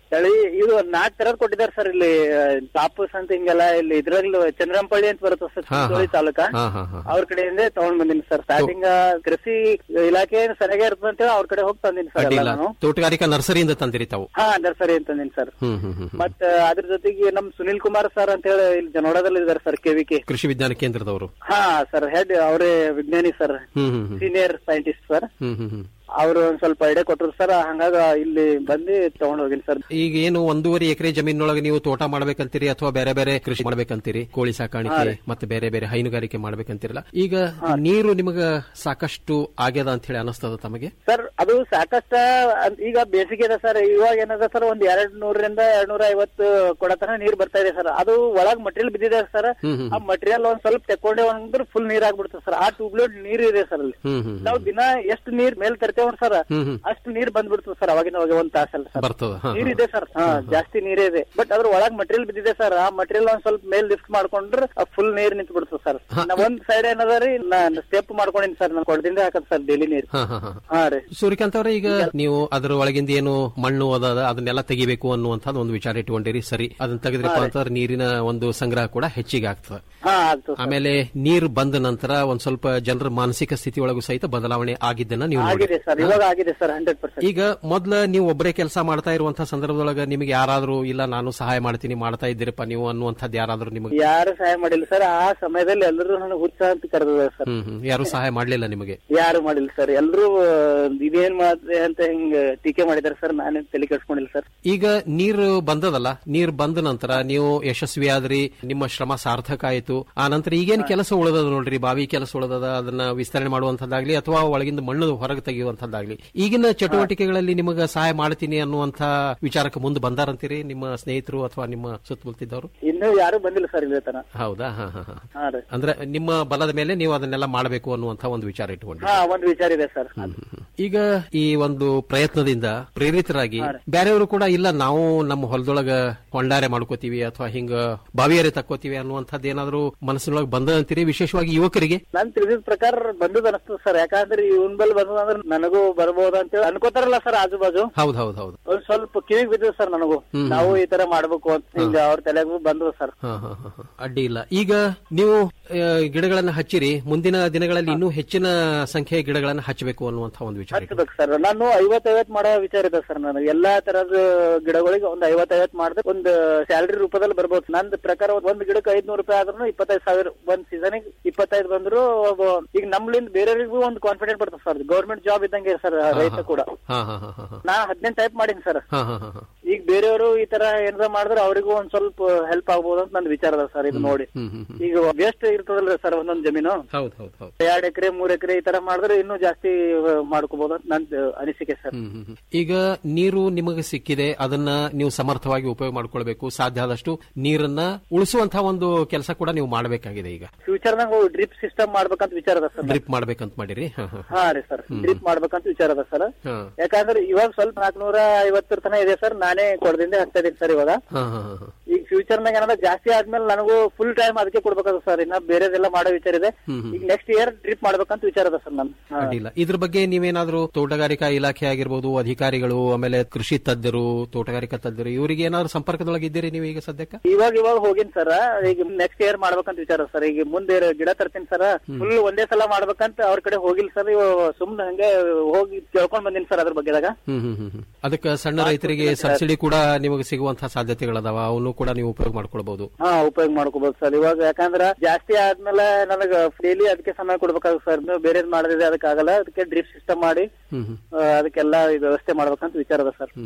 ತಳಿ ಇದು ನಾಲ್ಕ್ ತರದ್ ಕೊಟ್ಟಿದ್ದಾರೆ ಸರ್ ಇಲ್ಲಿ ತಾಪಸ್ ಅಂತ ಹಿಂಗೆಲ್ಲ ಇಲ್ಲಿ ಇದ್ರಲ್ಲಿ ಚಂದ್ರಂಪಳ್ಳಿ ಅಂತ ಬರುತ್ತೆ ಸರ್ ಹಾ, ಹಾ. ಚಿಂಚೋಳಿ ತಾಲೂಕ ಹಾ, ಹಾ, ಹಾ. ಅವ್ರ ಕಡೆಯಿಂದ ತಗೊಂಡ್ ಬಂದಿನಿ ಸರ್ ಸ್ಟಾರ್ಟಿಂಗ್ ಕೃಷಿ ಇಲಾಖೆ ಸರಿಯಾಗಿ ಇರ್ತದೆ ಅಂತೇಳಿ ಅವ್ರ ಕಡೆ ಹೋಗಿ ತಂದಿನಿ ಸರ್ ಎಲ್ಲ ಅಡ್ಡಿಲ್ಲ ನಾನು ತೋಟಗಾರಿಕಾ ನರ್ಸರಿಯಿಂದ ತಂದಿರಿ ತಾವು ಹಾ ನರ್ಸರಿ ಅಂತ ತಂದಿನಿ ಸರ್ ಹ್ಮ್ ಹ್ಮ್ ಹ್ಮ್ ಹ್ಮ್. ಮತ್ತ ಅದ್ರ ಜೊತೆಗೆ ನಮ್ ಸುನಿಲ್ ಕುಮಾರ್ ಸರ್ ಅಂತ ಹೇಳಿ ಇಲ್ಲಿ ಜನೋಡದಲ್ಲಿ ಇದಾರೆ ಸರ್ ಕೆವಿಕೆ ಕೃಷಿ ವಿಜ್ಞಾನ ಕೇಂದ್ರದವರು ಹಾ ಸರ್ ಹೆಡ್ ಅವರೇ ವಿಜ್ಞಾನಿ ಸರ್ ಹ್ಮ್ ಹ್ಮ್ ಹ್ಮ್ ಸೀನಿಯರ್ ಸೈಂಟಿಸ್ಟ್ ಸರ್ ಹ್ಮ್ ಹ್ಮ್ ಹ್ಮ್ ಅವರು ಒಂದ್ ಸ್ವಲ್ಪ ಐಡಿಯಾ ಕೊಟ್ಟರು ಸರ್ ಹಂಗಾಗ ಇಲ್ಲಿ ಬಂದು ತಗೊಂಡ್ ಹೋಗಿನಿ ಸರ್ ಈಗ ಏನು ಒಂದೂವರೆ ಎಕರೆ ಜಮೀನೊಳಗೆ ನೀವು ತೋಟ ಮಾಡ್ಬೇಕಂತೀರಿ ಅಥವಾ ಬೇರೆ ಬೇರೆ ಕೃಷಿ ಮಾಡ್ಬೇಕಂತೀರಿ ಕೋಳಿ ಹಾ ಸಾಕಾಣಿಕೆ ರೀ. ಮತ್ತೆ ಬೇರೆ ಬೇರೆ ಹೈನುಗಾರಿಕೆ ಮಾಡ್ಬೇಕಂತಿರಲ್ಲ ಈಗ ನೀರು ನಿಮಗ ಸಾಕಷ್ಟು ಆಗ್ಯದ ಅಂತ ಹೇಳಿ ಅನಿಸ್ತದ ತಮಗೆ ಸರ್ ಅದು ಸಾಕಷ್ಟ ಅದ್- ಈಗ ಬೇಸಿಗೆ ಇದೆ ಸರ್ ಇವಾಗ ಏನದ ಸರ್ ಒಂದ್ ಎರಡ್ ನೂರರಿಂದ ಎರಡ್ ನೂರ ಐವತ್ತು ಕೊಡತನ ನೀರ್ ಬರ್ತಾ ಇದೆ ಸರ್ ಅದು ಒಳಗ್ ಮಟೀರಿಯಲ್ ಬಿದ್ದಿದೆ ಸರ್ ಹ್ಮ್ ಹ್ಮ್ ಆ ಮಟೀರಿಯಲ್ ಒಂದ್ ಸ್ವಲ್ಪ ತೆಕ್ಕೊಂಡೆ ಅಂದ್ರೆ ಫುಲ್ ನೀರ್ ಆಗ್ಬಿಡ್ತದೆ ಸರ್ ಆ ಟ್ಯೂಬ್ಲೆಟ್ ನೀರ್ ಇದೆ ಸರ್ ಅಲ್ಲಿ ಹ್ಮ್ ಹ್ಮ್ ನಾವು ದಿನ ಎಷ್ಟು ನೀರ್ ಮೇಲ್ ತರ್ತೇವ್ ಸರ್ ಹ್ಮ್ ಹ್ಮ್ ಅಷ್ಟು ನೀರ್ ಬಂದ್ಬಿಡ್ತದೆ ಸರ್ ಅವಾಗಿನ ಅವಾಗ ಒಂದ್ ತಾಸಲ್ಲಿ ಸರ್ ಬರ್ತದ ಹಾ, ನೀರ್ ಹಾ. ಇದೆ ಸರ್ ಹಾ ಜಾಸ್ತಿ ನೀರೇ ಇದೆ ಬಟ್ ಅದ್ರ ಒಳಗ್ ಮಟೀರಿಯಲ್ ಬಿದ್ದಿದೆ ಸರ್ ಆ ಮಟೀರಿಯಲ್ ಒಂದ್ ಸ್ವಲ್ಪ ಮೇಲ್ ಲಿಫ್ಟ್ ಮಾಡ್ಕೊಂಡ್ರೆ ಫುಲ್ ನೀರ್ ನಿಂತು ಬಿಡ್ತದೆ ಸರ್ ನಾ ಒಂದ್ ಸೈಡ್ ಏನದ ರೀ ನಾನು ಸ್ಟೆಪ್ ಮಾಡ್ಕೊಂಡಿನಿ ಸರ್ ನಾನು ಕೊಡದಿಂದ ಹಾಕದ್ ಸರ್ ಡೈಲಿ ನೀರ್ ಹಾ, ಹಾ, ಹಾ. ಹಾ ರೀ ಸೂರ್ಯಕಾಂತ್ ಅವರೇ ಈಗ ನೀವು ಅದರ ಒಳಗಿಂದ ಏನು ಮಣ್ಣು ಅದ ಅದನ್ನೆಲ್ಲ ತೆಗಿಬೇಕು ಅನ್ನುವಂಥದ್ದು ಒಂದು ವಿಚಾರ ಇಟ್ಕೊಂಡಿರಿ ಸರಿ ಅದನ್ನ ತೆಗೆದ್ರಪ್ಪ ಹಾ ರೀ. ಅಂತಂದ್ರೆ ನೀರಿನ ಒಂದು ಸಂಗ್ರಹ ಕೂಡ ಹೆಚ್ಚಿಗೆ ಆಗ್ತದೆ ಹಾ ಆಗ್ತದೆ ಆಮೇಲೆ ನೀರು ಬಂದ ನಂತರ ಒಂದ್ ಸ್ವಲ್ಪ ಜನರ ಮಾನಸಿಕ ಸ್ಥಿತಿ ಒಳಗೂ ಸಹಿತ ಬದಲಾವಣೆ ಆಗಿದ್ದನ್ನ ನೀವು ಆಗಿದೆ ನೋಡಿರಿ. ಸರ್ ಇವಾಗ ಆಗಿದೆ ಸರ್ ಹಂಡ್ರೆಡ್ ಪರ್ಸೆಂಟ್ ಈಗ ಮೊದ್ಲ ನೀವು ಒಬ್ಬರೇ ಕೆಲಸ ಮಾಡ್ತಾ ಇರುವಂತಹ ಸಂದರ್ಭದೊಳಗ ನಿಮಗೆ ಯಾರಾದ್ರೂ ಇಲ್ಲ ನಾನು ಸಹಾಯ ಮಾಡ್ತೀನಿ ಮಾಡ್ತಾ ಇದ್ದೀರಪ್ಪ ನೀವು ಅನ್ನುವಂಥದ್ದು ಯಾರಾದ್ರೂ ನಿಮಗೆ ಯಾರು ಸಹಾಯ ಮಾಡಿಲ್ಲ ಸರ್ ಆ ಸಮಯದಲ್ಲಿ ಎಲ್ಲರೂ ನನಗೆ ಹುಚ್ಚ ಅಂತ ಕರೆದ ಸರ್ ಹ್ಮ್ ಹ್ಮ್ ಯಾರು ಸಹಾಯ ಮಾಡ್ಲಿಲ್ಲ ನಿಮಗೆ ಯಾರು ಮಾಡಿಲ್ಲ ಸರ್ ಎಲ್ಲರೂ ಇದೇನ್ ಮಾಡಿದೆ ಅಂತ ಹಿಂಗ್ ಟೀಕೆ ಮಾಡಿದಾರೆ ಸರ್ ನಾನೇ ತಲೆ ಕೆಡ್ಸ್ಕೊಂಡಿಲ್ಲ ಸರ್ ಈಗ ನೀರು ಬಂದದಲ್ಲ ನೀರು ಬಂದ ನಂತರ ನೀವು ಯಶಸ್ವಿ ಆದ್ರಿ ನಿಮ್ಮ ಶ್ರಮ ಸಾರ್ಥಕ ಆಯ್ತು ಆ ನಂತರ ಈಗೇನ್ ಕೆಲಸ ಉಳಿದದ ನೋಡ್ರಿ ಬಾವಿ ಕೆಲಸ ಉಳಿದದ ಅದನ್ನ ವಿಸ್ತರಣೆ ಮಾಡುವಂತದ್ದಾಗ್ಲಿ ಅಥವಾ ಒಳಗಿಂದ ಮಣ್ಣು ಹೊರಗೆ ತೆಗೆಯುವಂತದ್ದಾಗ್ಲಿ ಈಗಿನ ಚಟುವಟಿಕೆಗಳಲ್ಲಿ ನಿಮಗೆ ಸಹಾಯ ಮಾಡ್ತೀನಿ ಅನ್ನುವಂತ ವಿಚಾರಕ್ಕೆ ಮುಂದೆ ಬಂದಾರಂತೀರಿ ನಿಮ್ಮ ಸ್ನೇಹಿತರು ಅಥವಾ ನಿಮ್ಮ ಸುತ್ತಮುತ್ತಿದ್ದವರು ಇನ್ನೂ ಯಾರು ಬಂದಿಲ್ಲ ಸರ್ ಇಲ್ಲಿ ತನ ಹೌದಾ ಹಾ ಹಾ ಹಾ ಹಾ ರೀ ಅಂದ್ರೆ ನಿಮ್ಮ ಬಲದ ಮೇಲೆ ನೀವು ಅದನ್ನೆಲ್ಲ ಮಾಡಬೇಕು ಅನ್ನುವಂತ ಒಂದು ವಿಚಾರ ಇಟ್ಟುಕೊಂಡು ಹಾ ಒಂದ್ ವಿಚಾರ ಇದೆ ಸರ್ ಈಗ ಈ ಒಂದು ಪ್ರಯತ್ನದಿಂದ ಪ್ರೇರಿತರಾಗಿ ಬೇರೆಯವರು ಕೂಡ ಇಲ್ಲ ನಾವು ನಮ್ಮ ಹೊಲದೊಳಗ ಹೊಂಡಾರೆ ಮಾಡ್ಕೋತೀವಿ ಅಥವಾ ಹಿಂಗ ಬಾವಿಯಾರೆ ತಕ್ಕೋತೀವಿ ಅನ್ನುವಂಥದ್ದು ಏನಾದ್ರು ಮನಸ್ಸಿನೊಳಗೆ ಬಂದಂತೀರಿ ವಿಶೇಷವಾಗಿ ಯುವಕರಿಗೆ ನಾನ್ ತಿಳಿದಿದ ಪ್ರಕಾರ ಬಂದದ್ ಅನಸ್ತದ ಸರ್ ಯಾಕಂದ್ರೆ ಇವನ್ ಬಲ್ ಬಂದದ ಅಂದ್ರೆ ನನಗೂ ಬರ್ಬೋದು ಅಂತ ಹೇಳಿ ಅನ್ಕೋತಾರಲ್ಲ ಸರ್ ಆಜು ಬಾಜು ಹೌದ್ ಹೌದ್ ಹೌದು ಒಂದ್ ಸ್ವಲ್ಪ ಕಿವಿಗ್ ಬಿದ್ದದ ಸರ್ ನನಗೂ ಹ್ಮ್. ನಾವು ಈ ತರ ಮಾಡ್ಬೇಕು ಅಂತ ಹಿಂಗ ಅವ್ರ ತಲೆಗೂ ಬಂದದ ಸರ್ ಹಾ, ಹಾ, ಹಾ, ಹಾ. ಅಡ್ಡಿ ಇಲ್ಲ ಈಗ ನೀವು ಆ, ಗಿಡಗಳನ್ನ ಹಚ್ಚಿರಿ ಮುಂದಿನ ದಿನಗಳಲ್ಲಿ ಇನ್ನೂ ಹೆಚ್ಚಿನ ಸಂಖ್ಯೆಯ ಗಿಡಗಳನ್ನ ಹಚ್ಚಬೇಕು ಅನ್ನುವಂಥ ಒಂದು ವಿಚಾರ ಇದೆ. ಹಚ್ಬೇಕು ಸರ್ ನಾನು ಐವತ್ ಐವತ್ ಮಾಡೋ ವಿಚಾರ ಇದೆ ಸರ್ ನನಗೆ ಎಲ್ಲಾ ತರದ ಗಿಡಗಳಿಗೆ ಒಂದ್ ಐವತ್ ಐವತ್ ಮಾಡಿದ್ರೆ ಒಂದು ಸ್ಯಾಲರಿ ರೂಪದಲ್ಲಿ ಬರ್ಬೋದು ನಂದ್ ಪ್ರಕಾರ ಒಂದ್ ಗಿಡಕ್ಕೆ ಐದ್ನೂರು ರೂಪಾಯಿ ಆದ್ರೂ ಇಪ್ಪತ್ತೈದು ಸಾವಿರ ಒಂದ್ ಸೀಸನ್ ಇಪ್ಪತ್ತೈದು ಬಂದ್ರು ಒಬ್ಬ- ಈಗ ನಮ್ಲಿಂದ ಬೇರೆಯವರಿಗೂ ಒಂದು ಕಾನ್ಫಿಡೆಂಟ್ ಬರ್ತದೆ ಸರ್ ಗೌರ್ಮೆಂಟ್ ಜಾಬ್ ಇದ್ದಂಗೆ ಸರ್ ರೈತ ಕೂಡ ಹಾ ಹಾ ಹಾ ಹಾ ಹಾ. ನಾ ಹದಿನೆಂಟು ಟೈಪ್ ಮಾಡೀನಿ ಸರ್ ಹಾ ಹಾ ಹಾ ಹಾ ಈಗ ಬೇರೆಯವರು ಈ ತರ ಏನಾರ ಮಾಡಿದ್ರೆ ಅವರಿಗೂ ಒಂದ್ ಸ್ವಲ್ಪ ಹೆಲ್ಪ್ ಆಗ್ಬೋದು ಅಂತ ನಂದು ವಿಚಾರ ಅದ ಸರ್ ಇದು ನೋಡಿ ಹ್ಮ್ ಹ್ಮ್ ಹ್ಮ್. ಈಗ ವೇಸ್ಟ್ ಇರ್ತದಲ್ರಿ ಸರ್ ಒಂದೊಂದ್ ಜಮೀನು ಹೌದ್ ಹೌದ್ ಹೌದ್ ಎರಡ್ ಎಕರೆ ಮೂರ್ ಎಕರೆ ಈ ತರ ಮಾಡಿದ್ರೆ ಇನ್ನೂ ಜಾಸ್ತಿ ಮಾಡ್ಕೋಬಹುದು ಅಂತ ನಂದು ಅನಿಸಿಕೆ ಸರ್ ಹ್ಮ್, ಹ್ಮ್, ಹ್ಮ್. ಈಗ ನೀರು ನಿಮಗೆ ಸಿಕ್ಕಿದೆ ಅದನ್ನ ನೀವು ಸಮರ್ಥವಾಗಿ ಉಪಯೋಗ ಮಾಡ್ಕೊಳ್ಬೇಕು ಸಾಧ್ಯ ಆದಷ್ಟು ನೀರನ್ನ ಉಳಿಸುವಂತಹ ಒಂದು ಕೆಲಸ ಕೂಡ ನೀವು ಮಾಡಬೇಕಾಗಿದೆ ಈಗ ಫ್ಯೂಚರ್ ನಾಗ ಡ್ರಿಪ್ ಸಿಸ್ಟಮ್ ಮಾಡ್ಬೇಕಂತ ವಿಚಾರ ಅದ ಸರ್ ಡ್ರಿಪ್ ಮಾಡ್ಬೇಕಂತ ಮಾಡಿರಿ ಹಾ, ಹಾ. ಹಾ ರೀ ಸರ್ ಡ್ರಿಪ್ ಮಾಡ್ಬೇಕಂತ ವಿಚಾರ ಅದ ಸರ್ ಹಾ. ಯಾಕಂದ್ರೆ ಇವಾಗ ಸ್ವಲ್ಪ ನಾಲ್ಕನೂರ ಐವತ್ತರ ತನ ಇದೆ ಸರ್ ನಾನೇ ಕೊಡದಿಂದ ಹಾಕ್ತಾ ಇದೀನಿ ಸರ್ ಇವಾಗ ಹಾ, ಹಾ, ಹಾ, ಹಾ. ಈಗ ಫ್ಯೂಚರ್ ನಾಗ ಏನಾದ್ರು ಜಾಸ್ತಿ ಆದ್ಮೇಲೆ ನನಗೂ ಫುಲ್ ಟೈಮ್ ಅದಕ್ಕೆ ಕೊಡ್ಬೇಕಾದ ಸರ್ ಇನ್ನ ಬೇರೆದೆಲ್ಲ ಮಾಡೋ ವಿಚಾರ ಇದೆ ಹ್ಮ್, ಹ್ಮ್. ಈಗ ನೆಕ್ಸ್ಟ್ ಇಯರ್ ಡ್ರಿಪ್ ಮಾಡ್ಬೇಕಂತ ವಿಚಾರ ಅದ ಸರ್ ನನ್ ಹಾ. ಅಡ್ಡಿಲ್ಲ ಇದ್ರ ಬಗ್ಗೆ ನೀವೇನಾದ್ರೂ ತೋಟಗಾರಿಕಾ ಇಲಾಖೆ ಆಗಿರ್ಬೋದು ಅಧಿಕಾರಿಗಳು ಆಮೇಲೆ ಕೃಷಿ ತಜ್ಞರು ತೋಟಗಾರಿಕಾ ತಜ್ಞರು ಇವರಿಗೆ ಏನಾದ್ರು ಸಂಪರ್ಕದೊಳಗೆ ಇದ್ದೀರಿ ನೀವು ಈಗ ಸದ್ಯಕ್ಕೆ ಇವಾಗ ಇವಾಗ ಹೋಗಿನ್ ಸರ್ ಈಗ ನೆಕ್ಸ್ಟ್ ಇಯರ್ ಮಾಡ್ಬೇಕಂತ ವಿಚಾರ ಸರ್ ಈಗ ಮುಂದೆ ಗಿಡ ತರ್ತೀನಿ ಸರ್ ಫುಲ್ ಒಂದೇ ಸಲ ಮಾಡ್ಬೇಕಂತ ಅವ್ರ ಕಡೆ ಹೋಗಿಲ್ಲ ಸರ್ ಇವ ಸುಮ್ನೆ ಹಂಗೆ ಹೋಗಿ ಕೇಳ್ಕೊಂಡ್ ಬಂದಿನಿ ಸರ್ ಅದ್ರ ಬಗ್ಗೆದಾಗ ಹ್ಮ್ ಹ್ಮ್ ಹ್ಮ್ ಹ್ಮ್. ಅದಕ್ಕೆ ಸಣ್ಣ ರೈತರಿಗೆ ಸಬ್ಸಿಡಿ ಕೂಡ ನಿಮಗೆ ಸಿಗುವಂತಹ ಸಾಧ್ಯತೆಗಳದಾವ ಅವನು ಕೂಡ ನೀವು ಉಪಯೋಗ ಮಾಡ್ಕೊಳ್ಬಹುದು ಹಾ ಉಪಯೋಗ ಮಾಡ್ಕೋಬಹುದು ಸರ್ ಇವಾಗ ಯಾಕಂದ್ರ ಜಾಸ್ತಿ ಆದ್ಮೇಲೆ ನನಗ ಡೈಲಿ ಅದಕ್ಕೆ ಸಮಯ ಕೊಡ್ಬೇಕಾಗುತ್ತೆ ಸರ್ ನೀವು ಬೇರೆದ್ ಮಾಡಿದ್ರೆ ಅದಕ್ಕೆ ಆಗಲ್ಲ ಅದಕ್ಕೆ ಡ್ರಿಪ್ ಸಿಸ್ಟಮ್ ಮಾಡಿ ಹ್ಮ್ ಹ್ಮ್ ಆ, ಅದಕ್ಕೆಲ್ಲ ಈ ವ್ಯವಸ್ಥೆ ಮಾಡ್ಬೇಕಂತ ವಿಚಾರ ಅದ ಸರ್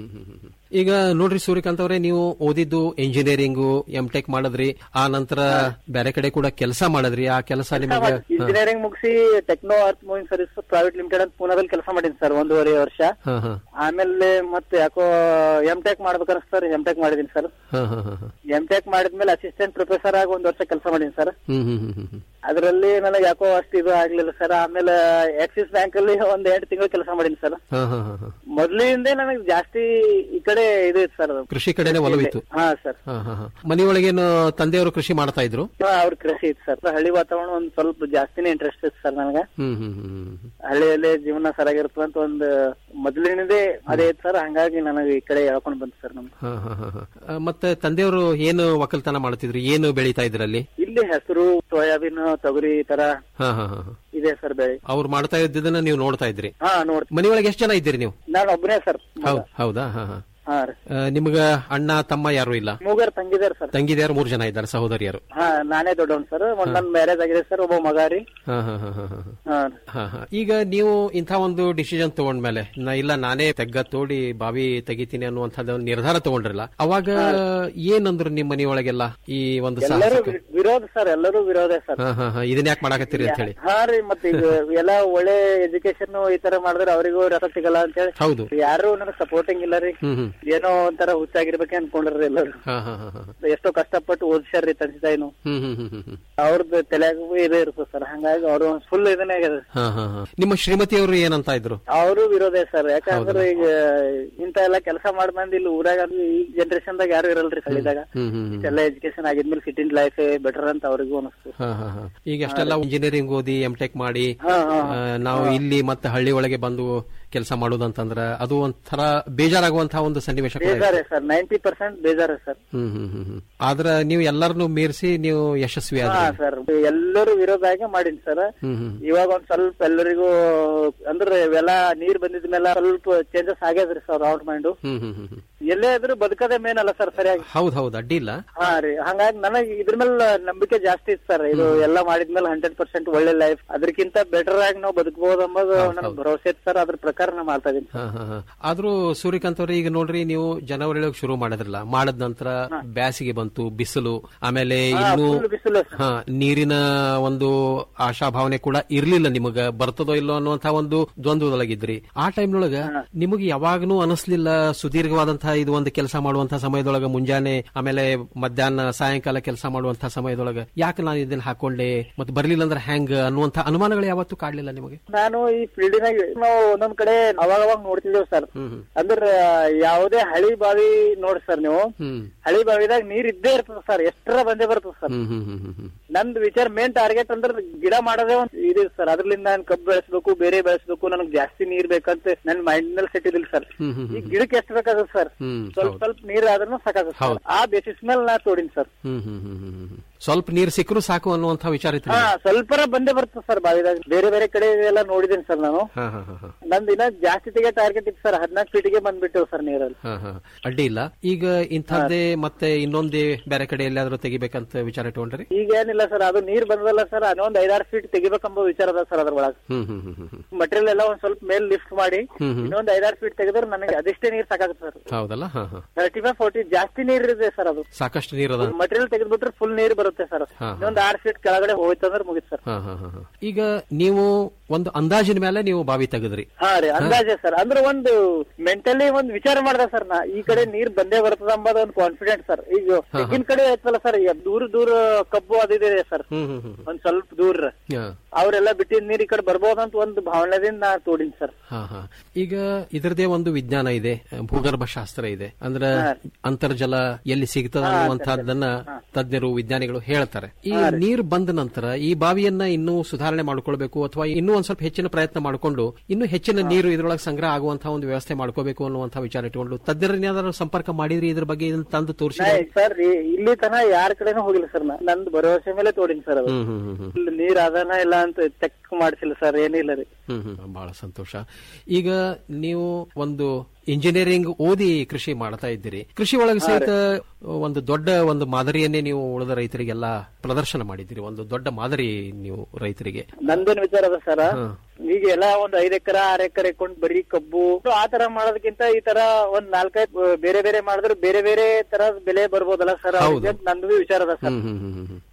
ಈಗ ನೋಡ್ರಿ ಸೂರ್ಯಕಾಂತ್ ಅವರೇ ನೀವು ಓದಿದ್ದು ಇಂಜಿನಿಯರಿಂಗು ಎಂ ಟೆಕ್ ಮಾಡಿದ್ರಿ ಆ ನಂತರ ಬೇರೆ ಕಡೆ ಕೂಡ ಕೆಲಸ ಮಾಡಿದ್ರಿ ಆ ಕೆಲಸ ನಿಮಗೆ ಇಂಜಿನಿಯರಿಂಗ್ ಮುಗಿಸಿ techno earth moving service private limited ಅಂತ ಪೂನಾದಲ್ಲಿ ಕೆಲಸ ಮಾಡೀನಿ ಸರ್ ಒಂದೂವರೆ ವರ್ಷ ಹಾ ಹಾ ಆಮೇಲೆ ಮತ್ತೆ ಯಾಕೋ ಎಂ ಟೆಕ್ ಮಾಡ್ಬೇಕಂತ ಸರ್ ಎಂ ಟೆಕ್ ಮಾಡಿದೀನಿ ಸರ್ ಹಾ ಹಾ ಹಾ ಹಾ ಎಂ ಟೆಕ್ ಮಾಡಿದ್ಮೇಲೆ ಅಸಿಸ್ಟೆಂಟ್ ಪ್ರೊಫೆಸರ್ ಆಗಿ ಒಂದ್ ವರ್ಷ ಕೆಲಸ ಮಾಡೀನಿ ಸರ್ ಹ್ಮ್ ಹ್ಮ್ ಹ್ಮ್ ಹ್ಮ್ ಹ್ಮ್ ಅದರಲ್ಲಿ ನನಗೆ ಯಾಕೋ ಅಷ್ಟು ಇದು ಆಗ್ಲಿಲ್ಲ ಸರ್ ಆಮೇಲೆ ಆಕ್ಸಿಸ್ ಬ್ಯಾಂಕ್ ಅಲ್ಲಿ ಒಂದ್ ಎಂಟು ತಿಂಗಳು ಕೆಲಸ ಮಾಡೀನಿ ಸರ್ ಹಾ ಹಾ ಹಾ ಹಾ ಮೊದ್ಲಿಂದ ನನಗೆ ಜಾಸ್ತಿ ಈ ಕಡೆ ಇದು ಇತ್ತು ಸರ್ ಕೃಷಿ ಕಡೆನೆ ಒಲವಿತ್ತು ಹಾ ಸರ್ ಹಾ ಹಾ ಹಾ ಮನೆಯೊಳಗೇನು ತಂದೆಯವರು ಕೃಷಿ ಮಾಡ್ತಾ ಇದ್ರು ಅವ್ರ ಕೃಷಿ ಇತ್ತು ಸರ್ ಹಳ್ಳಿ ವಾತಾವರಣ ಒಂದ್ ಸ್ವಲ್ಪ ಜಾಸ್ತಿನೇ ಇಂಟ್ರೆಸ್ಟ್ ಇತ್ತು ಸರ್ ನನಗೆ ಹ್ಮ್ ಹ್ಮ್ ಹ್ಮ್ ಹಳ್ಳಿಯಲ್ಲೇ ಜೀವನ ಸರಿಯಾಗಿರ್ತದ ಅಂತ ಒಂದು ಮೊದ್ಲಿನದೇ ಅದೇ ಇತ್ತು ಸರ್ ಹಂಗಾಗಿ ನನಗೆ ಈ ಕಡೆ ಹೇಳ್ಕೊಂಡ್ ಬಂತು ಸರ್ ನಮ್ಗೆ ಹಾ ಹಾ ಹಾ ಹಾ. ಆ, ಮತ್ತೆ ತಂದೆಯವರು ಏನು ಒಕ್ಕಲ್ತನ ಮಾಡ್ತಿದ್ರು ಏನು ಬೆಳೀತಾ ಇದ್ರಲ್ಲಿ ಇಲ್ಲಿ ಹೆಸರು ಸೋಯಾಬೀನ್ ತೊಗರಿ ಈ ತರ ಹಾ ಹಾ ಹಾ ಹಾ. ಇದೆ ಸರ್ ಬೆಳೆ ಅವ್ರು ಮಾಡ್ತಾ ಇದ್ದದನ್ನ ನೀವು ನೋಡ್ತಾ ಇದ್ರಿ ಹಾ ನೋಡ್ ಮನೆಯೊಳಗೆ ಎಷ್ಟು ಜನ ಇದ್ದೀರಿ ನೀವು ನಾನು ಒಬ್ಬನೇ ಸರ್ ಹೌದ್ ಹೌದಾ ಹಾ ಹಾ ಹಾ ರೀ ಆ, ನಿಮ್ಗ ಅಣ್ಣ ತಮ್ಮ ಯಾರು ಇಲ್ಲ ಮೂಗರ್ ತಂಗಿದಾರ ಸರ್ ತಂಗಿದ್ಯಾರು ಮೂರು ಜನ ಇದ್ದಾರೆ ಸಹೋದರಿಯರು ಹಾ ನಾನೇ ದೊಡ್ಡವನ್ ಸರ್ ಒಂದ್ ನನ್ ಮ್ಯಾರೇಜ್ ಆಗಿದೆ ಸರ್ ಒಬ್ಬ ಮಗ ರೀ ಹಾ ಹಾ ಹಾ ಹಾ ಹಾ ಹಾ ಹಾ ಹಾ ಈಗ ನೀವು ಇಂಥ ಒಂದು ಡಿಸಿಷನ್ ತಗೊಂಡ್ಮೇಲೆ ನಾ ಇಲ್ಲ ನಾನೇ ತೆಗ್ಗ ತೋಡಿ ಬಾವಿ ತೆಗಿತೀನಿ ಅನ್ನುವಂಥದ್ದು ಒಂದು ನಿರ್ಧಾರ ತಗೊಂಡ್ರಲ್ಲ ಅವಾಗ ಏನಂದ್ರು ನಿಮ್ಮ ಮನೆಯೊಳಗೆಲ್ಲ ಈ ಒಂದು ಎಲ್ಲರೂ ಸಾಹಸಕ್ಕೆ ವಿ- ವಿರೋಧ ಸರ್ ಎಲ್ಲರೂ ವಿರೋಧ ಸರ್ ಹಾ ಹಾ ಹಾ ಇದನ್ನ ಯಾಕೆ ಮಾಡಾಕತ್ತೀರಿ ಅಂತ ಹೇಳಿ ಹಾ ರೀ ಮತ್ತೆ ಈಗ ಎಲ್ಲ ಒಳ್ಳೆ ಎಜುಕೇಶನ್ ಈ ತರ ಮಾಡಿದ್ರೆ ಅವರಿಗೂ ರಸ ಸಿಗಲ್ಲ ಅಂತ ಹೇಳಿ ಹೌದು ಯಾರು ನನಗೆ ಸಪೋರ್ಟಿಂಗ್ ಇಲ್ಲ ರೀ ಹ್ಮ್ ಹ್ಮ್ ಏನೋ ಒಂಥರ ಹುಚ್ಚಾಗಿರ್ಬೇಕೆ ಅನ್ಕೊಂಡ್ರಿ ಎಲ್ಲರೂ ಹಾ ಹಾ ಹಾ ಹಾ ಎಷ್ಟೋ ಕಷ್ಟಪಟ್ಟು ಓದಿಸ್ಯಾರ್ರಿ ತಂದೆ ತಾಯಿನು ಹ್ಮ್ ಹ್ಮ್ ಹ್ಮ್ ಹ್ಮ್ ಹ್ಮ್ ಅವ್ರದ್ದು ತಲೆಯಾಗೂ ಇದೇ ಇರ್ತದೆ ಸರ್ ಹಂಗಾಗಿ ಅವರು ಫುಲ್ ಇದನ್ನೇ ಆಗ್ಯದ ಹಾ ಹಾ ಹಾ ನಿಮ್ಮ ಶ್ರೀಮತಿಯವರು ಏನಂತ ಇದ್ರು ಅವರು ವಿರೋಧ ಸರ್ ಯಾಕಂದ್ರೆ ಈಗ ಇಂತ ಎಲ್ಲ ಕೆಲಸ ಮಾಡಿ ಬಂದ್ ಇಲ್ಲಿ ಊರಾಗ ಈ ಜನರೇಷನ್ ದಾಗ ಯಾರು ಇರಲ್ರಿ ಹಳ್ಳಿದಾಗ ಹ್ಮ್ ಹ್ಮ್ ಹ್ಮ್ ಇಷ್ಟೆಲ್ಲ ಎಜುಕೇಶನ್ ಆಗಿದ್ಮೇಲೆ ಸಿಟಿನ್ ಲೈಫ್ ಬೆಟರ್ ಅಂತ ಅವ್ರಿಗೂ ಅನಿಸ್ತು ಹಾ ಹಾ ಹಾ ಈಗ ಅಷ್ಟೆಲ್ಲ ಇಂಜಿನಿಯರಿಂಗ್ ಓದಿ ಎಂ ಟೆಕ್ ಮಾಡಿ ಹಾ, ಹಾ, ಆ, ನಾವು ಇಲ್ಲಿ ಮತ್ತೆ ಹಳ್ಳಿ ಒಳಗೆ ಬಂದು ಕೆಲಸ ಮಾಡುದಂತಂದ್ರ ಅದು ಒಂಥರ ಬೇಜಾರಾಗುವಂತಹ ಒಂದು ಸನ್ನಿವೇಶ ಕೂಡ ಇದೆ. ಬೇಜಾರೇ ಸರ್ ನೈಂಟಿ ಪರ್ಸೆಂಟ್ ಬೇಜಾರೇ ಸರ್ ಹ್ಮ್ ಹ್ಮ್ ಹ್ಮ್ ಹ್ಮ್ ಆದ್ರ ನೀವು ಎಲ್ಲರನ್ನು ಮೀರಿಸಿ ನೀವು ಯಶಸ್ವಿ ಹಾ ಆದ್ರಿ ಸರ್ ಎಲ್ಲರೂ ವಿರೋಧ ಆಗಿ ಮಾಡೀನಿ ಸರ್ ಹ್ಮ್ ಹ್ಮ್ ಇವಾಗ ಒಂದ್ ಸ್ವಲ್ಪ ಎಲ್ಲರಿಗೂ ಅಂದ್ರೆ ಇವೆಲ್ಲ ನೀರ್ ಬಂದಿದ ಮೇಲೆ ಸ್ವಲ್ಪ ಚೇಂಜಸ್ ಆಗ್ಯದ್ರಿ ಸರ್ ಔಟ್ ಮೈಂಡ್ ಹ್ಮ್ ಹ್ಮ್ ಹ್ಮ್ ಹ್ಮ್ ಎಲ್ಲೇ ಇದ್ರು ಬದುಕದೇ ಮೇನ್ ಅಲ್ಲ ಸರ್ ಸರಿಯಾಗಿ ಹೌದ್ ಹೌದ್ ಅಡ್ಡಿ ಇಲ್ಲ ಹಾ ರೀ ಹಂಗಾಗಿ ನನಗೆ ಇದ್ರ ಮೇಲೆ ನಂಬಿಕೆ ಜಾಸ್ತಿ ಇತ್ತು ಸರ್ ಇದು ಎಲ್ಲ ಮಾಡಿದ್ಮೇಲೆ ಹಂಡ್ರೆಡ್ ಪರ್ಸೆಂಟ್ ಒಳ್ಳೆ ಲೈಫ್ ಅದಕ್ಕಿಂತ ಬೆಟರ್ ಆಗಿ ನಾವು ಬದುಕಬಹುದು ಎಂಬುದು ನನಗೆ ಭರವಸೆ ಇತ್ತು ಸರ್ ಅದ್ರ ಪ್ರಕಾರ ನಾ ಮಾಡ್ತಾ ಇದೀನಿ ಹಾ ಹಾ ಹಾ ಆದ್ರೂ ಸೂರ್ಯಕಾಂತ್ ಅವ್ರೆ ಈಗ ನೋಡ್ರಿ ನೀವು ಜನವರಿ ಒಳಗೆ ಶುರು ಮಾಡಿದ್ರಲ್ಲ ಮಾಡದ ನಂತರ ಬ್ಯಾಸಿಗೆ ಬಂತು ಬಿಸಿಲು ಆಮೇಲೆ ಹಾ, ಇನ್ನು full ಬಿಸಿಲು ಹಾ ನೀರಿನ ಒಂದು ಆಶಾಭಾವನೆ ಕೂಡ ಇರ್ಲಿಲ್ಲ ನಿಮಗ ಬರ್ತದೋ ಇಲ್ಲೋ ಅನ್ನುವಂತ ಒಂದು ದ್ವಂದ್ವದೊಳಗಿದ್ರಿ ಆ ಟೈಮ್ನೊಳಗ ನಿಮಗೆ ಯಾವಾಗನೂ ಅನಿಸ್ಲಿಲ್ಲ ಸುದೀರ್ಘವಾದಂತಹ ಇದು ಒಂದು ಕೆಲಸ ಮಾಡುವಂತಹ ಸಮಯದೊಳಗ ಮುಂಜಾನೆ ಆಮೇಲೆ ಮಧ್ಯಾಹ್ನ ಸಾಯಂಕಾಲ ಕೆಲಸ ಮಾಡುವಂತಹ ಸಮಯದೊಳಗ ಯಾಕೆ ನಾನು ಇದನ್ನ ಹಾಕೊಂಡೆ ಮತ್ತೆ ಬರ್ಲಿಲ್ಲ ಅಂದ್ರೆ ಹ್ಯಾಂಗ್ ಅನ್ನುವಂತ ಅನುಮಾನಗಳು ಯಾವತ್ತೂ ಕಾಡ್ಲಿಲ್ಲ ನಿಮಗೆ ನಾನು ಈ ಫೀಲ್ಡಿನಾಗ ನಾವು ಒಂದೊಂದ್ ಕಡೆ ಅವಾಗ ಅವಾಗ ನೋಡ್ತಿದ್ದೇವ್ ಸರ್ ಹ್ಮ್ ಅಂದ್ರ ಯಾವುದೇ ಹಳಿ ಬಾವಿ ನೋಡಿ ಸರ್ ನೀವು ಹ್ಮ್ ಹಳಿ ಬಾವಿದಾಗ ನೀರ್ ಇದ್ದೇ ಇರ್ತದ ಸರ್ ಎಷ್ಟರ ಬಂದೇ ಬರ್ತದ ಸರ್ ಹ್ಮ್ ಹ್ಮ್ ಹ್ಮ್ ಹ್ಮ್ ಹ್ಮ್ ನಂದ್ ವಿಚಾರ ಮೇನ್ ಟಾರ್ಗೆಟ್ ಅಂದ್ರೆ ಗಿಡ ಮಾಡೋದೇ ಒಂದ್ ಇದೆ ಸರ್ ಅದ್ರಲಿಂದ ನಾನು ಕಬ್ಬು ಬೆಳೆಸ್ಬೇಕು ಬೇರೆ ಬೆಳೆಸ್ಬೇಕು ನನಗೆ ಜಾಸ್ತಿ ನೀರ್ ಬೇಕಂತ ನನ್ ಮೈಂಡ್ ನಲ್ಲಿ ಸೆಟ್ ಇದಿಲ್ಲ ಸರ್ ಹ್ಮ್ ಹ್ಮ್ ಈ ಗಿಡಕ್ಕೆ ಎಷ್ಟು ಬೇಕಾಗುತ್ತೆ ಸರ್ ಹ್ಮ್ ಸ್ವಲ್ಪ ಹೌದು. ಸ್ವಲ್ಪ ನೀರ್ ಆದ್ರೂ ಸಾಕಾಗುತ್ತೆ ಸರ್. ಹೌದು. ಆ ಬೇಸಿಸ್ ಮೇಲೆ ನಾ ತೋಡಿನಿ ಸರ್ ಹ್ಮ್ ಹ್ಮ್ ಹ್ಮ್ ಹ್ಮ್ ಹ್ಮ್. ಸ್ವಲ್ಪ ನೀರು ಸಿಕ್ಕರು ಸಾಕು ಅನ್ನುವಂತ ವಿಚಾರ ಇತ್ತು ಹಾ ನಿಮಗೆ. ಸ್ವಲ್ಪರ ಬಂದೇ ಬರ್ತದೆ ಸರ್ ಬಾವಿದಾಗ ಬೇರೆ ಬೇರೆ ಕಡೆ ಎಲ್ಲ ನೋಡಿದ್ದೀನಿ ಸರ್ ನಾನು ಹಾ ಹಾ ಹಾ ಹಾ ನಂದ್ ಇನ್ನ ಜಾಸ್ತಿ ತೆಗೆ ಟಾರ್ಗೆಟ್ ಇತ್ತು ಸರ್ ಹದಿನಾಲ್ಕು ಫೀಟಿಗೆ ಬಂದ್ಬಿಟ್ಟು ಸರ್ ನೀರಲ್ಲಿ ಹಾ ಹಾ ಅಡ್ಡಿ ಇಲ್ಲ ಈಗ ಇಂಥದ್ದೇ ಮತ್ತೆ ಇನ್ನೊಂದೇ ಬೇರೆ ಕಡೆ ಎಲ್ಲಾದ್ರೂ ತೆಗಿಬೇಕಂತ ವಿಚಾರ ಇಟ್ಕೊಂಡ್ರಿ ಈಗ ಏನಿಲ್ಲ ಸರ್ ಅದು ನೀರ್ ಬಂದಲ್ಲ ಸರ್ ಅದೊಂದ್ ಐದಾರು ಫೀಟ್ ತೆಗಿಬೇಕಂಬ ವಿಚಾರ ಅದ ಸರ್ ಅದ್ರ ಒಳಗೆ ಹ್ಮ್ ಹ್ಮ್ ಹ್ಮ್ ಹ್ಮ್ ಹ್ಮ್. ಮಟೀರಿಯಲ್ ಎಲ್ಲ ಒಂದ್ ಸ್ವಲ್ಪ ಮೇಲ್ ಲಿಫ್ಟ್ ಮಾಡಿ ಹ್ಮ್ ಹ್ಮ್. ಇನ್ನೊಂದ್ ಐದಾರು ಫೀಟ್ ತೆಗೆದ್ರೆ ನನಗೆ ಅದಿಷ್ಟೇ ನೀರ್ ಸಾಕಾಗುತ್ತೆ ಸರ್ ಹೌದಲ್ಲ ಹಾ ಹಾ ತರ್ಟಿ ಫೈವ್ ಫೋರ್ಟಿ ಜಾಸ್ತಿ ನೀರ್ ಇದೆ ಸರ್ ಅದು ಸಾಕಷ್ಟು ನೀರದ ಮಟೀರಿಯಲ್ ತೆಗೆದ್ಬಿಟ್ರೆ ಫುಲ್ ನೀರ್ ಬರುತ್ತೆ ಸರ್ ಹಾ. ಇನ್ನೊಂದ್ ಆರ್ ಫೀಟ್ ಕೆಳಗಡೆ ಹೋಯ್ತಂದ್ರೆ ಮುಗಿತ್ ಸರ್ ಹಾ ಹಾ ಹಾ ಹಾ. ಈಗ ನೀವು ಒಂದು ಅಂದಾಜಿನ ಮೇಲೆ ನೀವು ಬಾವಿ ತೆಗೆದ್ರಿ ಹಾ ರೀ ಅಂದಾಜೆ ಸರ್ ಅಂದ್ರೆ ಒಂದು ಮೆಂಟಲಿ ಒಂದ್ ವಿಚಾರ ಮಾಡ್ದೆ ಸರ್ ನಾ ಈ ಕಡೆ ನೀರ್ ಬಂದೇ ಬರ್ತದ ಅಂಬದ ಒಂದು ಕಾನ್ಫಿಡೆಂಟ್ ಸರ್ ಈಗ ಹಾ, ಹಾ. ತೆಗಿನ ಕಡೆ ಐತಲ್ಲ ಸರ್ ಈಗ ದೂರ ದೂರ ಕಬ್ಬು ಅದಿದೆ ಸರ್ ಹ್ಮ್ ಹ್ಮ್ ಹ್ಮ್ ಒಂದ್ ಸ್ವಲ್ಪ ದೂರ ಹಾ. ಅವರೆಲ್ಲ ಬಿಟ್ಟಿದ್ ನೀರ್ ಈ ಕಡೆ ಬರ್ಬೋದಂತ ಒಂದು ಭಾವನೆದಿಂದ ನಾ ತೋಡಿನಿ ಸರ್ ಹಾ ಹಾ ಈಗ ಇದರದೇ ಒಂದು ವಿಜ್ಞಾನ ಇದೆ ಭೂಗರ್ಭ ಶಾಸ್ತ್ರ ಇದೆ ಅಂದ್ರೆ ಅಂತರ್ಜಲ ಎಲ್ಲಿ ಸಿಗ್ತದ ಅನ್ನುವಂತಹದ್ದನ್ನ ತಜ್ಞರು ವಿಜ್ಞಾನಿಗಳು ಹೇಳ್ತಾರೆ ಈ ನೀರು ಬಂದ ನಂತರ ಈ ಬಾವಿಯನ್ನ ಇನ್ನೂ ಸುಧಾರಣೆ ಮಾಡ್ಕೊಳ್ಬೇಕು ಅಥವಾ ಇನ್ನೂ ಒಂದ್ ಸ್ವಲ್ಪ ಹೆಚ್ಚಿನ ಪ್ರಯತ್ನ ಮಾಡಿಕೊಂಡು ಇನ್ನೂ ಹೆಚ್ಚಿನ ನೀರು ಇದರೊಳಗೆ ಸಂಗ್ರಹ ಆಗುವಂತಹ ಒಂದು ವ್ಯವಸ್ಥೆ ಮಾಡ್ಕೋಬೇಕು ಅನ್ನುವಂತಹ ವಿಚಾರ ಇಟ್ಕೊಂಡು ತಜ್ಞರನ್ನೇನಾದ್ರೂ ಸಂಪರ್ಕ ಮಾಡಿದ್ರಿ ಇದ್ರ ಬಗ್ಗೆ ಇದನ್ನ ತಂದು ತೋರಿಸಿ ಸರ್ ಇಲ್ಲಿ ತನ ಯಾರ ಕಡೆನೂ ಹೋಗಿಲ್ಲ ಸರ್ ನಾ ನಂದು ಭರವಸೆ ಮೇಲೆ ತೋಡಿನಿ ಸರ್ ಅದು ಹ್ಮ್ ಹ್ಮ್ ಹ್ಮ್ ಹ್ಮ್ ಇಲ್ಲಿ ನೀರ್ ಅದಾನ ಇಲ್ಲ ಅಂತ ಚೆಕ್ ಮಾಡ್ಸಿಲ್ಲ ಸರ್ ಏನಿಲ್ಲ ರೀ ಹ್ಮ್ ಹ್ಮ್ ಬಹಳ ಸಂತೋಷ ಈಗ ನೀವು ಒಂದು ಇಂಜಿನಿಯರಿಂಗ್ ಓದಿ ಕೃಷಿ ಮಾಡ್ತಾ ಇದ್ದೀರಿ ಕೃಷಿ ಒಳಗೆ ಸಹಿತ ಒಂದು ದೊಡ್ಡ ಒಂದು ಮಾದರಿಯನ್ನೇ ನೀವು ಉಳಿದ ರೈತರಿಗೆಲ್ಲ ಪ್ರದರ್ಶನ ಮಾಡಿದ್ದೀರಿ ಒಂದು ದೊಡ್ಡ ಮಾದರಿ ನೀವು ರೈತರಿಗೆ ನಂದೇನ್ ವಿಚಾರ ಅದ ಸರ್ ಹ್ಮ್. ಈಗ ಎಲ್ಲ ಒಂದ್ ಐದ್ ಎಕರೆ ಆರ್ ಎಕರೆ ಕೊಂಡು ಬರೀ ಕಬ್ಬು ಆ ತರ ಮಾಡೋದಕ್ಕಿಂತ ಈ ತರ ಒಂದ್ ನಾಲ್ಕೈದು ಬೇರೆ ಬೇರೆ ಮಾಡಿದ್ರೆ ಬೇರೆ ಬೇರೆ ತರ ಬೆಲೆ ಬರ್ಬೋದಲ್ಲ ಸರ್ ಹೌದು. ನಂದು ವಿಚಾರ ಅದ ಸರ್ ಹ್ಮ್ ಹ್ಮ್ ಹ್ಮ್ ಹ್ಮ್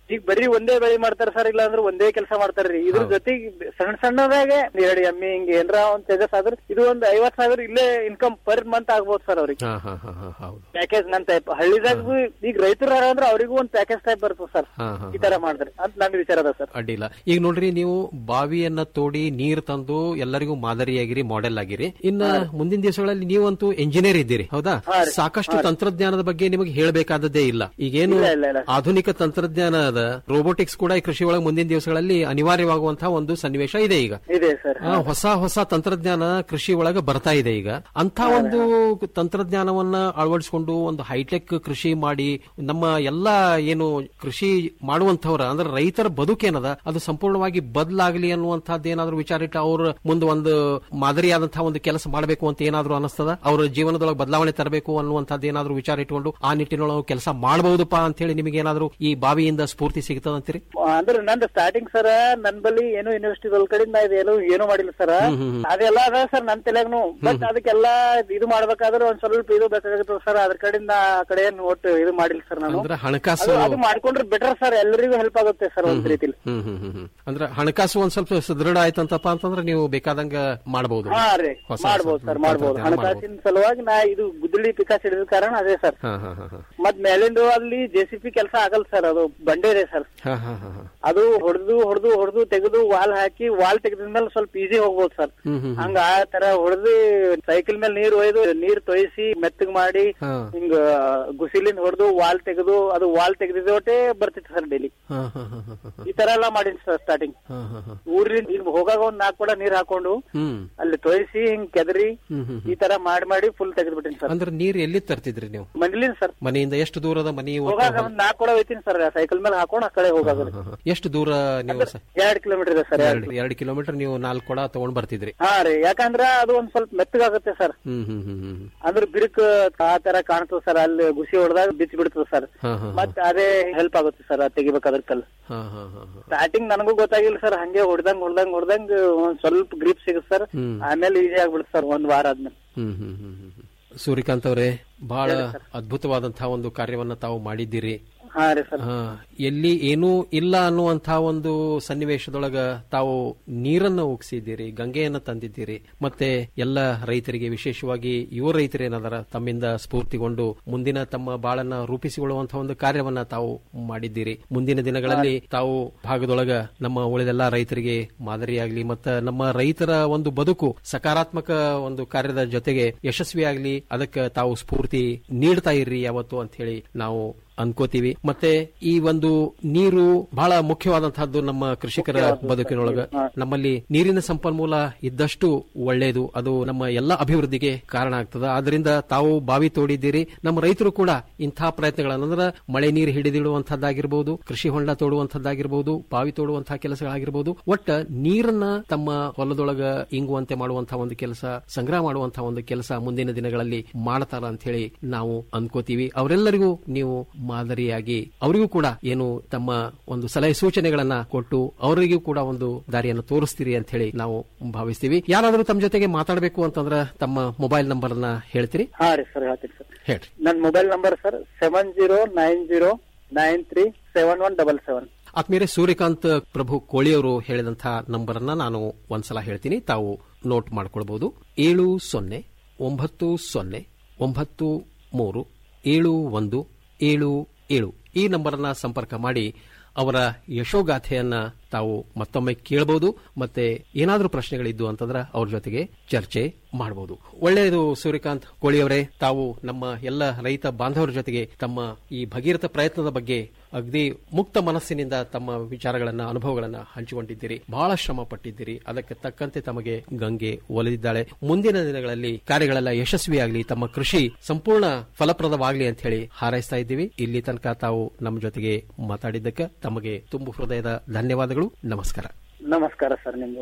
ಈಗ ಬರೀ ಒಂದೇ ಬೆಳೆ ಮಾಡ್ತಾರ ಸರ್ ಇಲ್ಲ ಅಂದ್ರೆ ಒಂದೇ ಕೆಲಸ ಮಾಡ್ತಾರ್ರಿ ಇದ್ರ ಜೊತೆಗೆ ಸಣ್ಣ ಸಣ್ಣದಾಗೆ ಎರಡು ಎಮ್ಮಿ ಹಿಂಗ ಏನ್ರ ಒಂದ್ ತೇಜಸ್ ಆದ್ರ ಇದು ಒಂದ್ ಐವತ್ ಸಾವಿರ ಇಲ್ಲೇ ಇನ್ಕಮ್ ಪರ್ ಮಂತ್ ಆಗ್ಬೋದು ಸರ್ ಅವ್ರಿಗೆ ಹಾ ಹಾ ಹಾ ಹಾ ಹೌದು ಪ್ಯಾಕೇಜ್ ನನ್ ಟೈಪ್ ಹಳ್ಳಿದಾಗ ಈಗ ರೈತರು ಅಂದ್ರೆ ಅವ್ರಿಗೂ ಒಂದ್ ಪ್ಯಾಕೇಜ್ ಟೈಪ್ ಬರ್ತದೆ ಸರ್ ಹಾ ಹಾ ಈ ತರ ಮಾಡಿದ್ರೆ ಅಂತ ನನ್ ವಿಚಾರ ಅದ ಸರ್ ಅಡ್ಡಿಲ್ಲ ಈಗ ನೋಡ್ರಿ ನೀವು ಬಾವಿಯನ್ನ ತೋಡಿ ನೀರ್ ತಂದು ಎಲ್ಲರಿಗೂ ಮಾದರಿಯಾಗಿರಿ ಮಾಡೆಲ್ ಆಗಿರಿ ಇನ್ನ ಮುಂದಿನ ದಿವಸಗಳಲ್ಲಿ ನೀವಂತೂ ಇಂಜಿನಿಯರ್ ಇದ್ದೀರಿ ಹೌದಾ ಸಾಕಷ್ಟು ತಂತ್ರಜ್ಞಾನದ ಬಗ್ಗೆ ನಿಮಗೆ ಹೇಳಬೇಕಾದದ್ದೇ ಇಲ್ಲ ಈಗೇನು ಇಲ್ಲ, ಇಲ್ಲ, ಇಲ್ಲ. ಆಧುನಿಕ ತಂತ್ರಜ್ಞಾನ ಅದ ರೋಬೋಟಿಕ್ಸ್ ಕೂಡ ಈ ಕೃಷಿ ಒಳಗೆ ಮುಂದಿನ ದಿವಸಗಳಲ್ಲಿ ಅನಿವಾರ್ಯವಾಗುವಂತಹ ಒಂದು ಸನ್ನಿವೇಶ ಇದೆ ಈಗ ಇದೆ ಸರ್ ಆ, ಹೊಸ ಹೊಸ ತಂತ್ರಜ್ಞಾನ ಕೃಷಿ ಒಳಗೆ ಬರ್ತಾ ಇದೆ ಈಗ ಅಂತ ಒಂದು ತಂತ್ರಜ್ಞಾನವನ್ನ ಅಳವಡಿಸಿಕೊಂಡು ಒಂದು ಹೈಟೆಕ್ ಕೃಷಿ ಮಾಡಿ ನಮ್ಮ ಎಲ್ಲ ಏನು ಕೃಷಿ ಮಾಡುವಂತವ್ರ ಅಂದ್ರೆ ರೈತರ ಬದುಕೇನದ ಅದು ಸಂಪೂರ್ಣವಾಗಿ ಬದಲಾಗಲಿ ಅನ್ನುವಂಥದ್ದು ಏನಾದ್ರೂ ವಿಚಾರ ಇಟ್ಟು ಅವ್ರ ಮುಂದೆ ಒಂದು ಮಾದರಿಯಾದಂತಹ ಒಂದು ಕೆಲಸ ಮಾಡಬೇಕು ಅಂತ ಏನಾದ್ರೂ ಅನಿಸ್ತದ ಅವ್ರ ಜೀವನದೊಳಗೆ ಬದಲಾವಣೆ ತರಬೇಕು ಅನ್ನುವಂಥದ್ದು ಏನಾದ್ರೂ ವಿಚಾರ ಇಟ್ಕೊಂಡು ಆ ನಿಟ್ಟಿನೊಳಗೆ ಕೆಲಸ ಮಾಡಬಹುದಪ್ಪ ಅಂತ ಹೇಳಿ ನಿಮಗೆ ಏನಾದ್ರೂ ಈ ಬಾವಿಯಿಂದ ಸ್ಫೂರ್ತಿ ಸಿಗ್ತದಂತೀರಿ ಅಂದ್ರೆ ನಂದು ಸ್ಟಾರ್ಟಿಂಗ್ ಸರ್ ನನ್ ಬಳಿ ಏನು ಯೂನಿವರ್ಸಿಟಿ ಕಡೆಯಿಂದ ಇದೇನು ಏನು ಮಾಡಿಲ್ಲ ಸರ್ ಹ್ಮ್, ಹ್ಮ್, ಹ್ಮ್. ಅದೆಲ್ಲ ಅದ ಸರ್ ನನ್ ತಲೆಗ್ನು ಬಟ್ ಅದಕ್ಕೆಲ್ಲ ಇದು ಮಾಡ್ಬೇಕಾದ್ರೆ ಒಂದ್ ಸ್ವಲ್ಪ ಇದು ಬೇಕಾಗುತ್ತೆ ಸರ್ ಅದ್ರ ಕಡೆಯಿಂದ ಆ ಕಡೆ ಏನು ಒಟ್ಟು ಇದು ಮಾಡಿಲ್ಲ ಸರ್ ನಾನು ಅಂದ್ರೆ ಹಣಕಾಸು ಅದು- ಅದು ಮಾಡ್ಕೊಂಡ್ರೆ ಬೆಟರ್ ಸರ್ ಎಲ್ಲರಿಗೂ ಹೆಲ್ಪ್ ಆಗುತ್ತೆ ಸರ್ ಒಂದ್ ರೀತಿಲಿ ಹ್ಮ್ ಹ್ಮ್ ಹ್ಮ್ ಹ್ಮ್. ಅಂದ್ರೆ ಹಣಕಾಸು ಒಂದ್ ಸ್ವಲ್ಪ ಸುದೃಢ ಆಯ್ತಂತಪ್ಪ ಅಂತಂದ್ರೆ ನೀವು ಬೇಕಾದಂಗ ಮಾಡಬಹುದು ಹಾ ರೀ ಮಾಡ್ಬೋದು ಸರ್ ಮಾಡ್ಬೋದು ಹಣಕಾಸಿನ ಸಲುವಾಗಿ ನಾ ಇದು ಗುದ್ದಲಿ ಪಿಕಾಸ್ ಹಿಡಿದ ಕಾರಣ ಅದೇ ಸರ್ ಹಾ ಹಾ ಹಾ ಹಾ ಮತ್ ಮೇಲಿಂದು ಅಲ್ಲಿ ಜೆ ಸಿ ಪಿ ಕೆಲಸ ಆಗಲ್ಲ ಸರ್ ಅದು ಬಂಡೆ ಇದೆ ಸರ್ ಹಾ ಹಾ ಹಾ ಹಾ ಅದು ಹೊಡೆದು ಹೊಡೆದು ಹೊಡೆದು ತೆಗೆದು ವಾಲ್ ಹಾಕಿ ವಾಲ್ ತೆಗೆದ್ಮೇಲೆ ಸ್ವಲ್ಪ ಈಸಿ ಹೋಗ್ಬೋದು ಸರ್ ಹ್ಮ್ ಹ್ಮ್ ಹಂಗ ಆ ತರ ಹೊಡೆದು ಸೈಕಲ್ ಮೇಲೆ ನೀರ್ ಒಯ್ದು ನೀರ್ ತೊಯ್ಸಿ ಮೆತ್ತಗ್ ಮಾಡಿ ಹಾ. ಹಿಂಗ ಗುಸಿಲಿಂದ ಹೊಡೆದು ವಾಲ್ ತೆಗೆದು ಅದು ವಾಲ್ ತೆಗೆದಿದ್ದೋಟೆ ಬರ್ತಿತ್ತು ಸರ್ ಡೈಲಿ ಹಾ ಹಾ ಹಾ ಹಾ ಹಾ ಈ ತರ ಎಲ್ಲಾ ಮಾಡೀನಿ ಸರ್ ಸ್ಟಾರ್ಟಿಂಗ್ ಹಾ ಹಾ ಹಾ ಊರಿಂದ ಈಗ ಹೋಗಾಗ ಒಂದ್ ನಾಲ್ಕು ಕೂಡ ನೀರ್ ಹಾಕೊಂಡು ಹ್ಮ್ ಅಲ್ಲಿ ತೊಯ್ಸಿ ಹಿಂಗ್ ಕೆದರಿ ಹ್ಮ್ ಹ್ಮ್ ಈ ತರ ಮಾಡಿ ಮಾಡಿ ಫುಲ್ ತೆಗೆದ್ಬಿಟ್ಟಿನಿ ಸರ್ ಅಂದ್ರೆ ನೀರ್ ಎಲ್ಲಿ ತರ್ತಿದ್ರಿ ನೀವು ಮನೇಲಿನ ಸರ್ ಮನೆಯಿಂದ ಎಷ್ಟು ದೂರದ ಮನಿ ಒಟ್ಟು ಹೋಗಾಗ ಒಂದ್ ನಾಲ್ಕು ಕೂಡ ಒಯ್ತೀನಿ ಸರ್ ಸೈಕಲ್ ಮೇಲೆ ಹಾಕೊಂಡು ಆ ಕಡೆ ಹೋಗಾಗ ಹಾ, ಹಾ. ಎಷ್ಟು ದೂರ ನೀವು ಸ- ಎರಡ್ ಕಿಲೋಮೀಟರ್ ಇದೆ ಸರ್ ಎರಡು ಎರಡು ಕಿಲೋಮೀಟರ್ ನೀವು ನಾಲ್ಕು ಕೊಡ ತಗೊಂಡ್ ಬರ್ತಿದ್ರಿ ಹಾ ರೀ ಯಾಕಂದ್ರ ಅದು ಒಂದ್ ಸ್ವಲ್ಪ ಮೆತ್ತಗಾಗುತ್ತೆ ಸರ್ ಹ್ಮ್ ಹ್ಮ್ ಹ್ಮ್ ಹ್ಮ್ ಅಂದ್ರೆ ಬಿರುಕು ಆ ತರ ಕಾಣ್ತದೆ ಸರ್ ಅಲ್ಲಿ ಗುಸಿ ಹೊಡೆದಾಗ ಬಿಚ್ಚಿ ಬಿಡ್ತದೆ ಸರ್ ಹಾ ಹಾ ಮತ್ ಅದೇ ಹೆಲ್ಪ್ ಆಗುತ್ತೆ ಸರ್ ಅದ್ ತೆಗಿಬೇಕಾದ್ರ ಕಲ್ ಹಾ ಹಾ ಹಾ ಹಾ ಸ್ಟಾರ್ಟಿಂಗ್ ನನಗೂ ಗೊತ್ತಾಗಿಲ್ಲ ಸರ್ ಹಂಗೆ ಹೊಡ್ದಂಗ್ ಹೊಡ್ದಂಗ್ ಹೊಡ್ದಂಗ್ ಒಂದ್ ಸ್ವಲ್ಪ ಗ್ರಿಪ್ ಸಿಗುತ್ತೆ ಸರ್ ಹ್ಮ್. ಆಮೇಲೆ ಈಸಿ ಆಗ್ಬಿಡುತ್ತೆ ಸರ್ ಒಂದ್ ವಾರ ಆದ್ಮೇಲೆ ಹ್ಮ್ ಹ್ಮ್ ಹ್ಮ್ ಹ್ಮ್ ಹ್ಮ್. ಸೂರ್ಯಕಾಂತ್ ಅವರೇ ಬಹಳ ಅದ್ಭುತವಾದಂತಹ ಒಂದು ಕಾರ್ಯವನ್ನ ತಾವು ಮಾಡಿದ್ದೀರಿ ಹಾ ರೀ ಸರ್ ಹಾ, ಎಲ್ಲಿ ಏನೂ ಇಲ್ಲ ಅನ್ನುವಂತಹ ಒಂದು ಸನ್ನಿವೇಶದೊಳಗ ತಾವು ನೀರನ್ನು ಉಗಿಸಿದ್ದೀರಿ ಗಂಗೆಯನ್ನ ತಂದಿದ್ದೀರಿ ಮತ್ತೆ ಎಲ್ಲ ರೈತರಿಗೆ ವಿಶೇಷವಾಗಿ ಯುವ ರೈತರೇನದಾರ ತಮ್ಮಿಂದ ಸ್ಫೂರ್ತಿಗೊಂಡು ಮುಂದಿನ ತಮ್ಮ ಬಾಳನ್ನ ರೂಪಿಸಿಕೊಳ್ಳುವಂತಹ ಒಂದು ಕಾರ್ಯವನ್ನ ತಾವು ಮಾಡಿದ್ದೀರಿ ಮುಂದಿನ ದಿನಗಳಲ್ಲಿ ತಾವು ಭಾಗದೊಳಗ ನಮ್ಮ ಉಳಿದೆಲ್ಲ ರೈತರಿಗೆ ಮಾದರಿಯಾಗ್ಲಿ ಮತ್ತ ನಮ್ಮ ರೈತರ ಒಂದು ಬದುಕು ಸಕಾರಾತ್ಮಕ ಒಂದು ಕಾರ್ಯದ ಜೊತೆಗೆ ಯಶಸ್ವಿಯಾಗ್ಲಿ ಅದಕ್ಕೆ ತಾವು ಸ್ಫೂರ್ತಿ ನೀಡ್ತಾ ಇರ್ರಿ ಯಾವತ್ತು ಅಂತ ಹೇಳಿ ನಾವು ಅನ್ಕೋತೀವಿ ಮತ್ತೆ ಈ ಒಂದು ನೀರು ಬಹಳ ಮುಖ್ಯವಾದಂತಹದ್ದು ನಮ್ಮ ಕೃಷಿಕರ ಬದುಕಿನೊಳಗ ನಮ್ಮಲ್ಲಿ ನೀರಿನ ಸಂಪನ್ಮೂಲ ಇದ್ದಷ್ಟು ಒಳ್ಳೆಯದು ಅದು ನಮ್ಮ ಎಲ್ಲ ಅಭಿವೃದ್ಧಿಗೆ ಕಾರಣ ಆಗ್ತದ ಆದ್ರಿಂದ ತಾವು ಬಾವಿ ತೋಡಿದ್ದೀರಿ ನಮ್ಮ ರೈತರು ಕೂಡ ಇಂತಹ ಪ್ರಯತ್ನಗಳನ್ನ ಅಂದ್ರೆ ಮಳೆ ನೀರು ಹಿಡಿದಿಡುವಂತಹದ್ದಾಗಿರ್ಬಹುದು ಕೃಷಿ ಹೊಂಡ ತೋಡುವಂತಹದ್ದಾಗಿರ್ಬಹುದು ಬಾವಿ ತೋಡುವಂತಹ ಕೆಲಸಗಳಾಗಿರ್ಬಹುದು ಒಟ್ಟ ನೀರನ್ನ ತಮ್ಮ ಹೊಲದೊಳಗ ಇಂಗುವಂತೆ ಮಾಡುವಂತಹ ಒಂದು ಕೆಲಸ ಸಂಗ್ರಹ ಮಾಡುವಂತಹ ಒಂದು ಕೆಲಸ ಮುಂದಿನ ದಿನಗಳಲ್ಲಿ ಮಾಡ್ತಾರ ಅಂತ ಹೇಳಿ ನಾವು ಅನ್ಕೋತೀವಿ ಅವರೆಲ್ಲರಿಗೂ ನೀವು ಮಾದರಿಯಾಗಿ ಅವರಿಗೂ ಕೂಡ ಏನು ತಮ್ಮ ಒಂದು ಸಲಹೆ ಸೂಚನೆಗಳನ್ನ ಕೊಟ್ಟು ಅವರಿಗೂ ಕೂಡ ಒಂದು ದಾರಿಯನ್ನು ತೋರಿಸ್ತೀರಿ ಅಂತ ಹೇಳಿ ನಾವು ಭಾವಿಸ್ತೀವಿ ಯಾರಾದರೂ ತಮ್ಮ ಜೊತೆಗೆ ಮಾತಾಡಬೇಕು ಅಂತಂದ್ರೆ ತಮ್ಮ ಮೊಬೈಲ್ ನಂಬರ್ ಅನ್ನ ಹೇಳ್ತೀರಿ ಹಾ ರೀ ಸರ್ ಹೇಳ್ತೀನಿ ಸರ್ ಹೇಳ್ರಿ ನನ್ mobile number sir seven zero nine zero nine three seven one double seven ಆತ್ಮೀಯರೇ ಸೂರ್ಯಕಾಂತ್ ಪ್ರಭು ಕೋಳಿಯವರು ಹೇಳಿದಂತಹ ನಂಬರ್ ಅನ್ನ ನಾನು ಒಂದ್ಸಲ ಹೇಳ್ತೀನಿ ತಾವು ನೋಟ್ ಮಾಡ್ಕೊಳ್ಬಹುದು ಏಳು ಸೊನ್ನೆ ಒಂಬತ್ತು ಸೊನ್ನೆ ಒಂಬತ್ತು ಮೂರು ಏಳು ಒಂದು ಏಳು ಏಳು ಈ ನಂಬರನ್ನ ಸಂಪರ್ಕ ಮಾಡಿ ಅವರ ಯಶೋಗಾಥೆಯನ್ನ ತಾವು ಮತ್ತೊಮ್ಮೆ ಕೇಳಬಹುದು ಮತ್ತೆ ಏನಾದರೂ ಪ್ರಶ್ನೆಗಳಿದ್ದು ಅಂತಂದ್ರೆ ಅವ್ರ ಜೊತೆಗೆ ಚರ್ಚೆ ಮಾಡಬಹುದು ಒಳ್ಳೆಯದು ಸೂರ್ಯಕಾಂತ್ ಕೋಳಿಯವರೇ ತಾವು ನಮ್ಮ ಎಲ್ಲ ರೈತ ಬಾಂಧವರ ಜೊತೆಗೆ ತಮ್ಮ ಈ ಭಗೀರಥ ಪ್ರಯತ್ನದ ಬಗ್ಗೆ ಅಗದಿ ಮುಕ್ತ ಮನಸ್ಸಿನಿಂದ ತಮ್ಮ ವಿಚಾರಗಳನ್ನ ಅನುಭವಗಳನ್ನ ಹಂಚಿಕೊಂಡಿದ್ದೀರಿ ಬಹಳ ಶ್ರಮ ಪಟ್ಟಿದ್ದೀರಿ ಅದಕ್ಕೆ ತಕ್ಕಂತೆ ತಮಗೆ ಗಂಗೆ ಒಲಿದಿದ್ದಾಳೆ ಮುಂದಿನ ದಿನಗಳಲ್ಲಿ ಕಾರ್ಯಗಳೆಲ್ಲ ಯಶಸ್ವಿಯಾಗಲಿ ತಮ್ಮ ಕೃಷಿ ಸಂಪೂರ್ಣ ಫಲಪ್ರದವಾಗಲಿ ಅಂತ ಹೇಳಿ ಹಾರೈಸ್ತಾ ಇದ್ದೀವಿ ಇಲ್ಲಿ ತನಕ ತಾವು ನಮ್ಮ ಜೊತೆಗೆ ಮಾತಾಡಿದ್ದಕ್ಕೆ ತಮಗೆ ತುಂಬು ಹೃದಯದ ಧನ್ಯವಾದಗಳು ನಮಸ್ಕಾರ ನಮಸ್ಕಾರ ಸರ್ ನಿಮ್ಗೆ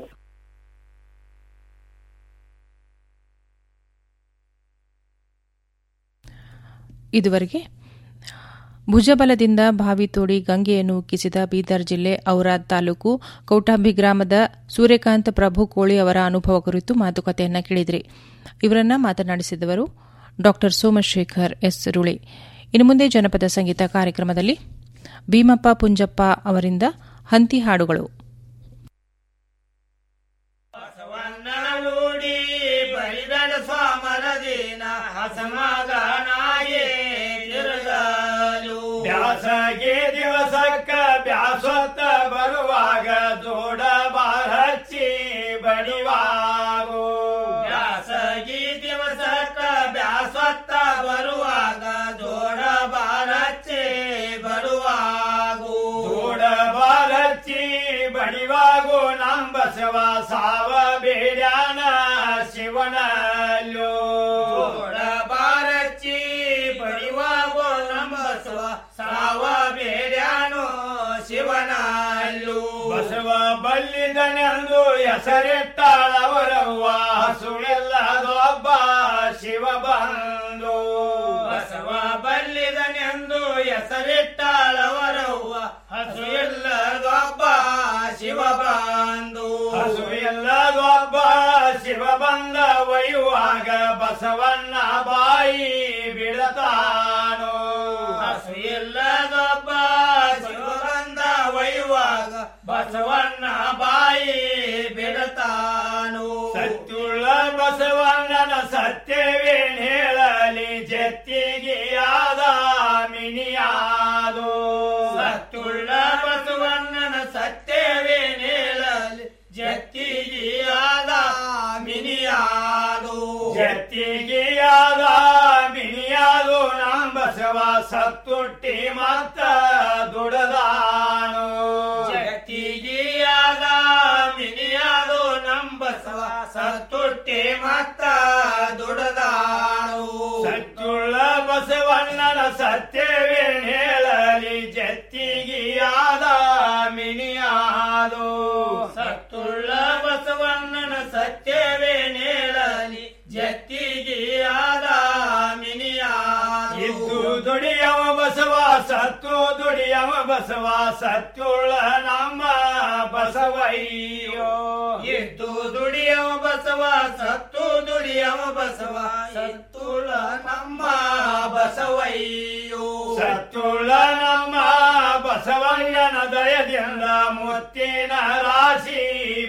ಇದುವರೆಗೆ ಭುಜಬಲದಿಂದ ಬಾವಿ ತೋಡಿ ಗಂಗೆಯನ್ನು ಉಕ್ಕಿಸಿದ ಬೀದರ್ ಜಿಲ್ಲೆ ಔರಾದ್ ತಾಲೂಕು ಕೌಟಾಂಬಿ ಗ್ರಾಮದ ಸೂರ್ಯಕಾಂತ್ ಪ್ರಭು ಕೋಳಿ ಅವರ ಅನುಭವ ಕುರಿತು ಮಾತುಕತೆಯನ್ನ ಕೇಳಿದ್ರಿ ಇವರನ್ನ ಮಾತನಾಡಿಸಿದವರು ಡಾ ಸೋಮಶೇಖರ್ ಎಸ್ ರುಳಿ ಇನ್ನು ಮುಂದೆ ಜನಪದ ಸಂಗೀತ ಕಾರ್ಯಕ್ರಮದಲ್ಲಿ ಭೀಮಪ್ಪ ಪುಂಜಪ್ಪ ಅವರಿಂದ ಹಂತಿ ಹಾಡುಗಳು ನೂಡಿ ಬರಿದಡ ಸ್ವಾಮರದಿನ ಹಸಮಗನಾಯೇ ತಿರುಗಲು ಬ್ಯಾಸಗೆ ದಿವಸಕ್ಕ ಬ್ಯಾಸೊತ್ತ ಬರುವಾಗ ಜೋಡ ಬಾರಚ್ಚಿ ಬಡಿವಾಗು ಬ್ಯಾಸಗಿ ದಿವಸಕ್ಕ ಬ್ಯಾಸೊತ್ತ ಬರುವಾಗ ಜೋಡ ಬಾರಚ್ಚಿ ಬರುವಾಗು ಜೋಡ ಬಾರಚ್ಚಿ ಬಡಿವಾಗು ನಂಬಸವ ಸಾವ ಬೇಡ್ಯಾನ ಶಿವನಲ್ಲೋ ಜೋಡ ಬಾರಚ್ಚಿ ಬಡಿವಾಗು ನಂಬಸವ ಸಾವ ಬೇಡ್ಯಾನೋ ಶಿವನಲ್ಲೋ ಬಸವ ಬಲ್ಲಿದನೆಂದು ಹೆಸರಿಟ್ಟಾಳವರವ್ವ ಸುಳೆಲ್ಲದೊಬ್ಬ ಶಿವ ಬಂದು ಬಸವ ಬಲ್ಲಿದನೆಂದು ಹೆಸರಿಟ್ಟಾಳವರವ್ವ ಹಸು ಎಲ್ಲದೊಬ್ಬ ಶಿವ ಬಂದು ಹಸು ಎಲ್ಲದೊಬ್ಬ ಶಿವ ಬಂದ ಒಯ್ಯುವಾಗ ಬಸವಣ್ಣ ಬಾಯಿ ಬಿಡತಾನೋ ಹಸು ಎಲ್ಲದೊಬ್ಬ ಶಿವ ಬಂದ ಒಯ್ಯುವಾಗ ಬಸವಣ್ಣ ಬಾಯಿ ಬಿಡತಾನು ಸತ್ಯುಳ್ಳ ಬಸವಣ್ಣನ ಸತ್ಯವೇನ್ ಹೇಳಲಿ ಜತ್ತಿಗೆಯಾದ ಮಿನಿಯಾದು ಸತ್ಯುಳ್ಳ ಬಸವಣ್ಣನ ಸತ್ಯವೇನ್ ಹೇಳಲಿ ಜತ್ತಿಗೆಯಾದ ಮಿನಿಯಾದು ಜತ್ತಿಗೆಯಾದ ಮಿನಿಯಾದು ನಮ್ಮ ಬಸವ ಸತ್ತುಟ್ಟಿ ಮತ್ತ ದುಡದಾನು ಜಗತ್ತಿಗೆಯಾದ ಮಿನಿಯಾದು ನಮ್ಮ ಬಸವ ಸತ್ತುಟ್ಟಿ ಮತ್ತ ದುಡದಾನು ಸತ್ತುಳ್ಳ ಬಸವಣ್ಣನ ಸತ್ಯವೇನ್ ಹೇಳಲಿ ಜತ್ತಿಗೆಯಾದ ಮಿನಿಯಾದು ಸತ್ತುಳ್ಳ ಬಸವಣ್ಣನ ಸತ್ಯವೇನ್ ಹೇಳಲಿ ಜತ್ತಿಗೆಯಾದ ಮಿನಿಯಾದು ಇದ್ದು ದುಡಿಯವ ಬಸವ ಸತ್ತು ದುಡಿಯವ ಬಸವ ಸತ್ತುಳ್ಳ ನಮ್ಮ ಬಸವಯ್ಯೋ ಇದ್ದು ದುಡಿಯವ ಬಸವ ಸತ್ತು ದುಡಿಯವ ಬಸವ ಸತ್ತುಳ ನಮ್ಮ ಬಸವಯ್ಯೋ ಸತ್ತುಳ ನಮ್ಮ ಬಸವಣ್ಣನ ದಯದಿಂದ ಮುತ್ತಿನ ರಾಶಿ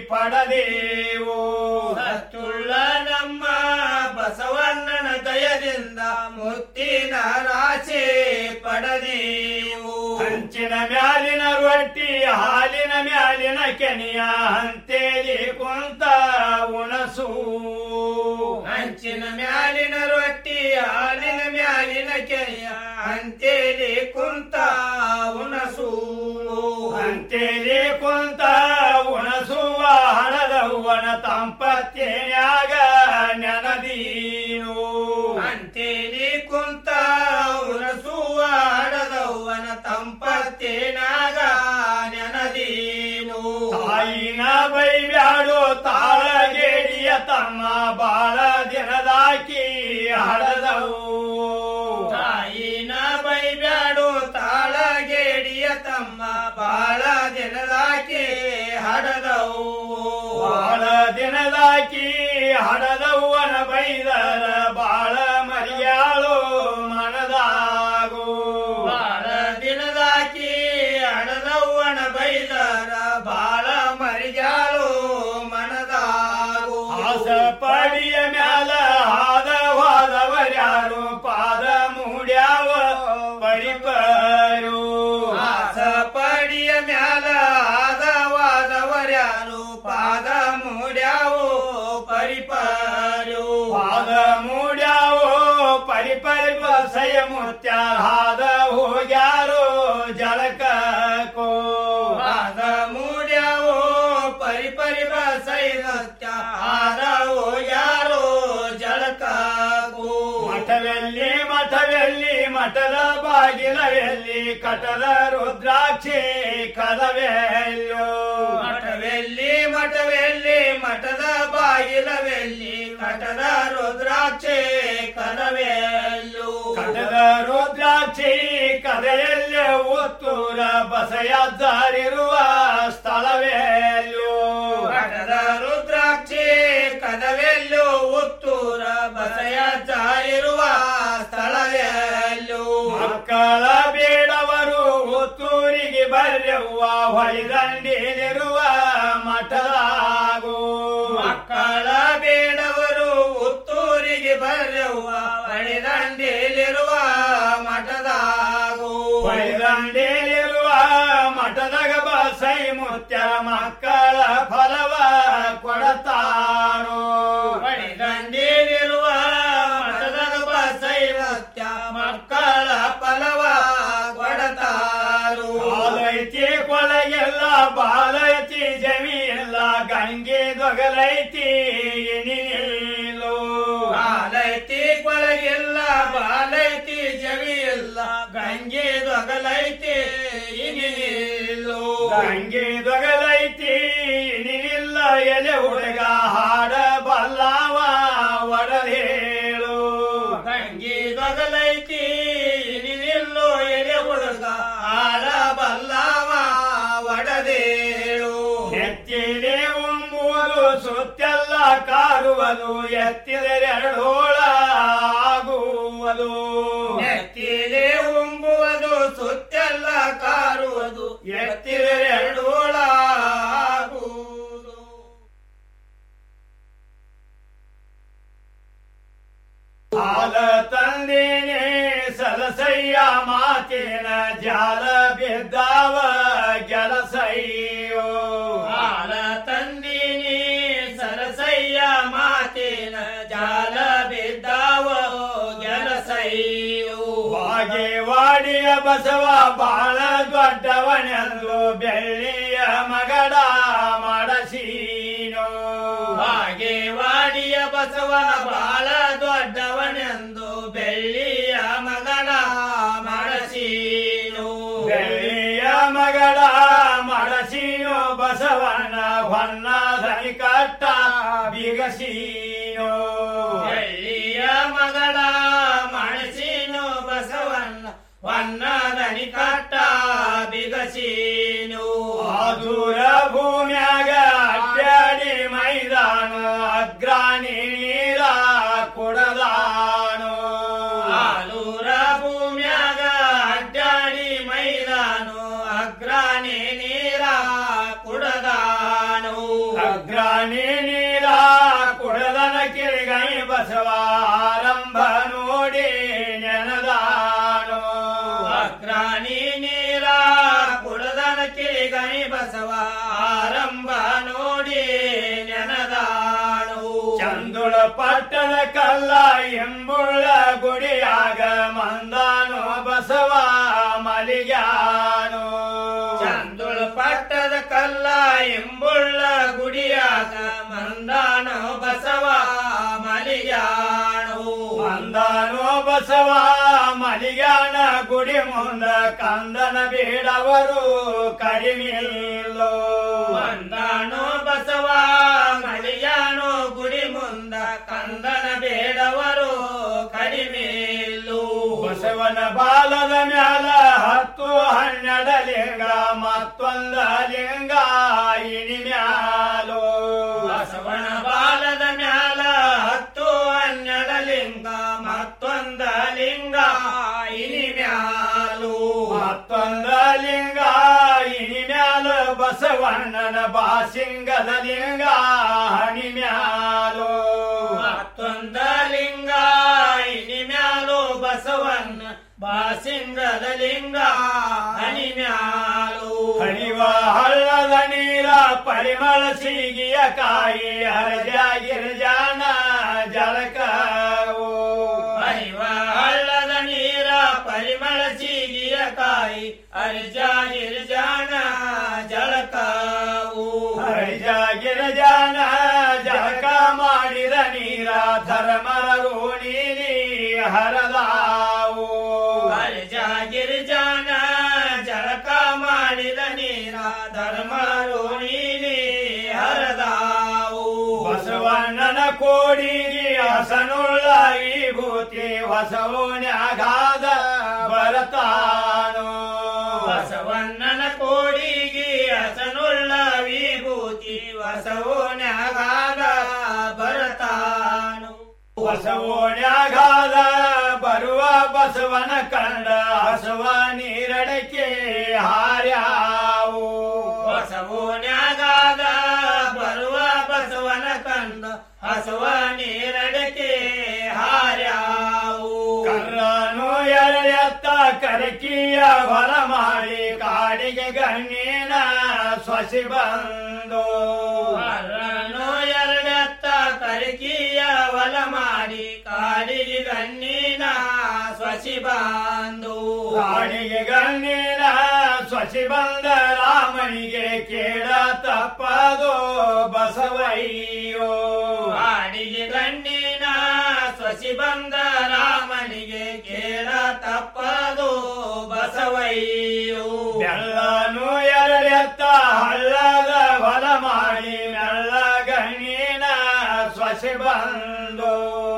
ಪಡದೇವು ಸತ್ತುಳ್ಳ ನಮ್ಮ ಬಸವಣ್ಣನ ದಯದಿಂದ ಮುತ್ತಿನ ರಾಶಿ ಪಡದೇವು ಹಂಚಿನ ಮ್ಯಾಲಿನ ರೊಟ್ಟಿ ಹಾಲಿನ ಮ್ಯಾಲಿನ ಕೆನೆಯ ಹಂತೇಲಿ ಕುಂತ ಉಣಸು ಹಂಚಿನ ಮ್ಯಾಲಿನ ರೊಟ್ಟಿ ಹಾಲಿನ ಮ್ಯಾಲಿನ ಕೆನೆಯ ಹಂತೇಲಿ ಕುಂತ ಉಣಸು ಹಂತೇಲಿ ಕುಂತ ಉಣಸುವ ಹಣದವ್ವನ ತಂಪತ್ತೇನ್ಯಾಗ ನೆನದೀನು ಅಂತೇಲಿ ಕುಂತ ಉಣಸುವ ಹಣದವ್ವನ ತಂಪತ್ತೇನಾಗ ನೆನದೀನು ತಾಯಿನ ಬೈಬ್ಯಾಡು ತಾಳಗೇಡಿಯ ತಮ್ಮ ಬಾಳ ದಿನದಾಕಿ ಹಡದವು ತಾಯಿನ ಬೈಬ್ಯಾಡು ತಾಳಗೇಡಿಯ ತಮ್ಮ ಬಾಳ ದಿನದಾಕಿ ಹಡದವು ಬಾಳ ದಿನದಾಕಿ ಹಡದವ್ವನ ಬೈದರ ಬಾಳ ಮರಿಯಾಳು ಮನದಾಗು ಬಾಳ ದಿನದಾಕಿ ಹಡದವ್ವನ ಬೈದರ ಬಾಳ ಮರಿಯಾಳು ಮನದಾಗು ಆಸ ಪಡಿಯ ಮ್ಯಾಲ ಹಾದ ಹೋದವರ್ಯಾರು ಪಾದ ಮೂಡ್ಯಾವ ಪರಿಪರು ಆಸ ಪಡಿಯ ಮ್ಯಾಲ ಆದವಾದವರ್ಯಾರು ಪಾದ ಮೂಡ್ಯಾವು ಪರಿಪರು ಪಾದ ಮೂಡ್ಯಾವು ಪರಿಪರಿ ಬಸಯ ಮುತ್ಯಾರ ಹಾದ ಹೋಗ್ಯಾರು ಜಳಕೋ ಪಾದ ಮೂಡ್ಯಾವು ಪರಿಪರಿ ಬಸಯ ಮುತ್ಯ ಹಾದ ಹೋಗ್ಯಾರು ಜಳಕೋ ಮಠವೆಲ್ಲಿ ಮಠವೆಲ್ಲಿ ಮಠದ ಬಾಗಿಲವೆಲ್ಲಿ ಕಟದ ರುದ್ರಾಕ್ಷಿ ಕದವೆಲ್ಲೋ ಮಠವೆಲ್ಲಿ ಮಠವೆಲ್ಲಿ ಮಠದ ಬಾಗಿಲವೆಲ್ಲಿ ಕಟದ ರುದ್ರಾಕ್ಷಿ ಕದವೆಲ್ಲೋ ಕಟದ ರುದ್ರಾಕ್ಷಿ ಕದೆಯಲ್ಲಿ ಉತ್ತೂರ ಬಸಯದ್ದಾರಿರುವ ಸ್ಥಳವೆಲ್ಲೋ ಕಟದ ರುದ್ರಾಕ್ಷಿ ಕದವೆಲ್ಲೋ ಉತ್ತೂರ ಬಸಯ ಜಾರಿರುವ ಸ್ಥಳವೆಲ್ಲೋ ಮಕ್ಕಳ ಬೇಡವರು ಉತ್ತೂರಿ ಹೊಳಿದಂಡಿಲಿರುವ ಮಠದಾಗು ಮಕ್ಕಳ ಬೇಡವರು ಉತ್ತೂರಿಗೆ ಬರೆಯುವ ಹೊಳಿದಂಡಿಲಿರುವ ಮಠದಾಗು ಹೊಳಿದಂಡಿಲಿರುವ ಮಠದಾಗ ಬಸೈ ಮುತ್ಯರ ಮಕ್ಕಳ ಫಲವ ಕೊಡತಾರೋ ಹೊಳಿದಂಡಿಲಿರುವ ಮಠದಾಗ ಬಸೈ ಮುತ್ಯ ಮಕ್ಕಳ ಫಲವ ಕೊಡತಾರು ಬಾಲೈತಿ ಕೊಳಗೆಲ್ಲ ಬಾಲೈತಿ ಜಮಿ ಎಲ್ಲ ಗಂಗೆ ದೊಗಲೈತಿ ನೀಲು ಬಾಲೈತಿ ಕೊಳಗೆಲ್ಲ ಬಾಲೈತಿ ಜಮಿ ಎಲ್ಲ ಗಂಗೆ ದೊಗಲೈತಿ ನೀಲು ಗಂಗೆ ದೊಗಲೈತಿ ನೀನಿಲ್ಲ ಎಲೆ ಹುಡುಗ ಹಾಡ ಬಲ್ಲವ ಒಡಲೇಳು ಗಂಗೆ ದೊಗಲೈತಿ ನಿಲ್ಲು ಎಲೆ ಹುಡುಗ ಆಳ ಬಲ್ಲವ ಒಡದೇಳು ಎತ್ತಿದೆ ಉಂಬುವುದು ಸುತ್ತೆಲ್ಲ ಕಾರುವುದು ಎತ್ತಿದರೆರಡೋಳ ಆಗುವುದು ಎತ್ತಿದೆ ಉಂಬುವುದು ಸುತ್ತೆಲ್ಲ ಕಾರುವುದು ಎತ್ತಿದರೆರಡೋಳ ಆಗುವುದು ಹಾಲ ತಂದೇನೆ ಸಲಸಯ್ಯ ಮಾತಿನ ಜಾಲ ಬಿದ್ದಾವ ಗೆಲಸಯ್ಯೋ ಹಾಲ ತಂದಿನಿ ಸರಸಯ್ಯ ಮಾತಿನ ಜಾಲ ಬಿದ್ದಾವ ಗೆಲಸಯ್ಯೋ ಬಾಗೇವಾಡಿಯ ಬಸವ ಬಾಳ ದೊಡ್ಡವನೆಂದು ಬೆಳ್ಳಿಯ ಮಗಡ ಮಾಡಸೀನೋ ಬಾಗೇವಾಡಿಯ ಬಸವನ ಬಾಳ ದೊಡ್ಡವನೆಂದು ಬೆಳ್ಳಿಯ ಮಗನ ಮಾಡಸೀನು ಬೆಳ್ಳಿಯ ಮಗಳ ಮಾಡಸೀನು ಬಸವನ ಹೊನ್ನ ಧನಿ ಕಟ್ಟ ಬಿಗಸೀನು ಬೆಳ್ಳಿಯ ಮಗಳ ಮಾಡಸೀನು ಬಸವನ್ನ ಹೊನ್ನ ಧನಿ ಕಟ್ಟ ಬಿಗಸೀನು ಆದೂರ ಭೂಮ್ಯಾಗ ಅಡ್ಡಾಡಿ ಮೈದಾನ ಅಗ್ರಾಣಿ ನೀರ ಕೊಡದಾನು ಆಲೂರ ಭೂಮ್ಯಾಗ ಅಡ್ಡಾಡಿ ಮೈದಾನು ಅಗ್ರಾಣಿ ನೀರ ಕುಡದಾನು ಅಗ್ರಾಣಿ ನೀರ ಕುಡದನ ಕಿರಿಗೈ ಬಸವ ಆರಂಭ ನೋಡಿ ನೆನದಾನು ಅಗ್ರಾಣಿ ನೀರ ಕುಡದನ ಕಿರಿಗೈ ಬಸವ ಆರಂಭ ನೋಡಿ ನೆನದಾನು ಚಂದುಳ ಪಟ್ಟಣ ಕಲ್ಲ ಎಂಬುಳ್ಳ ಗುಡಿಯಾಗ ಮಂದಾನು ಬಸವ ಮಲಿಗ್ಯಾನು ಚಂದುಳ ಪಟ್ಟದ ಕಲ್ಲ ಎಂಬುಳ್ಳ ಗುಡಿಯಾಗ ಮಂದಾನು ಬಸವ ಮಲಿಗ್ಯಾನು ಮಂದಾನು ಬಸವ ಮಲಿಗ್ಯಾನ ಗುಡಿ ಮುಂದ ಕಂದನ ಬೇಡವರು ಕಡಿಮಿಲ್ಲೋ ಮಂದಾನು ಬಸವ ಮಲಿಯಾನು ಗುಡಿ ಮುಂದ ಕಂದನ ಬೇಡವರು ಕಡಿಮೆಲ್ಲು ಬಸವನ ಬಾಲದ ಮ್ಯಾಲ ಹತ್ತು ಹನ್ನೆರಡ ಲಿಂಗ ಮತ್ತೊಂದ ಲಿಂಗ ಇನಿ ಮ್ಯಾಲೋ ಬಸವನ ಬಾಲದ ಮ್ಯಾಲ ಹತ್ತು ಹನ್ನೆರಡ ಲಿಂಗ ಮತ್ತೊಂದ ಲಿಂಗ ಇನಿ ಮ್ಯಾಲು ಮತ್ತೊಂದ ಲಿಂಗ ಇನಿ ಮ್ಯಾಲ ಬಸವಣ್ಣನ ಬಾಸಿಂಗದ ಲಿಂಗ ಹಣಿ ಮ್ಯಾಲು ಮತ್ತೊಂದ ಲಿಂಗ ಇನಿ ಮ್ಯಾಲು ಬಸವಣ್ಣ ಬಾಸಿಂಗದ ಲಿಂಗ ಹಣಿ ಮ್ಯಾಲು ಹರಿವ ಹಳ್ಳದ ನೀರ ಪರಿಮಳ ಸಿಗಿಯ ಕಾಯಿ ಹರಜ ಗಿರಿಜಾನ ಜಳಕವು ಹರಿವ ಹಳ್ಳದ ನೀರ ಪರಿಮಳ ಸಿಗಿಯ ಕಾಯಿ ಹರಿಜ ಗಿರಿಜಾನ ಜಳಕವು ಹರಿಜ ಗಿರಿಜಾನ ಜಳಕ ಮಾಡಿದ ನೀರ ಧರ್ಮರ ರೋಣಿಲಿ ಹರದಾವು ಹರಿಜ ಗಿರಿಜಾನ ಜಳಕ ಮಾಡಿದ ನೀರ ಧರ್ಮ ರೋಣಿಲಿ ಹರದಾವು ಬಸವಣ್ಣನ ಕೋಡಿಗೆ ಹಸನುಳ್ಳ ವಿಭೂತಿ ಹೊಸವನ್ಯಾಗಾದ ಬರತಾನು ಬಸವಣ್ಣನ ಕೋಡಿಗೆ ಹಸನುಳ್ಳ ವಿಭೂತಿ ಹೊಸವನ್ಯಾಗಾದ ಬರತಾನು ಬಸವನ್ಯಾಗಾದ ಬರುವ ಬಸವನ ಕಂಡ ಹಸುವ ನೀರಡಕ್ಕೆ ಹಾರ್ಯಾವು ಓಣ್ಯಾಗಾದ ಬರುವ ಬಸವನ ಕಂದ ಹಸುವ ನೀರಡಕೆ ಹಾರ್ಯಾವು ಕರ್ರನು ಎರಡೆತ್ತ ಕರಕಿಯ ಹೊರ ಮಾಡಿ ಕಾಡಿಗೆ ಗಣ್ಣಿನ ಸ್ವಸಿ ಬಂದು ಕರ್ರನು ಎರಡೆತ್ತ ಕರಕಿಯ ಹೊಲ ಮಾಡಿ ಕಾಡಿಗೆ ಗಣ್ಣಿನ ಸ್ವಸಿ ಬಂದು ಕಾಡಿಗೆ ಗಣ್ಣಿನ ಸ್ವಸಿ ಬಂದ ರಾಮನಿಗೆ ಕೇಳ ತಪ್ಪದು ಬಸವಯ್ಯೋ ಕಾಡಿಗೆ ಗಣ್ಣಿನ ಸ್ವಸಿ ಬಂದ ರಾಮನಿಗೆ ಕೇಳ ತಪ್ಪದು ಬಸವಯ್ಯೋ ಬೆಳ್ಳನು ಎರಡೆತ್ತ ಹಳ್ಳದ ಹೊಲ ಮಾಡಿ ಮೆಲ್ಲ ಗಣ್ಣಿನ ಸ್ವಸಿ ಬಂದು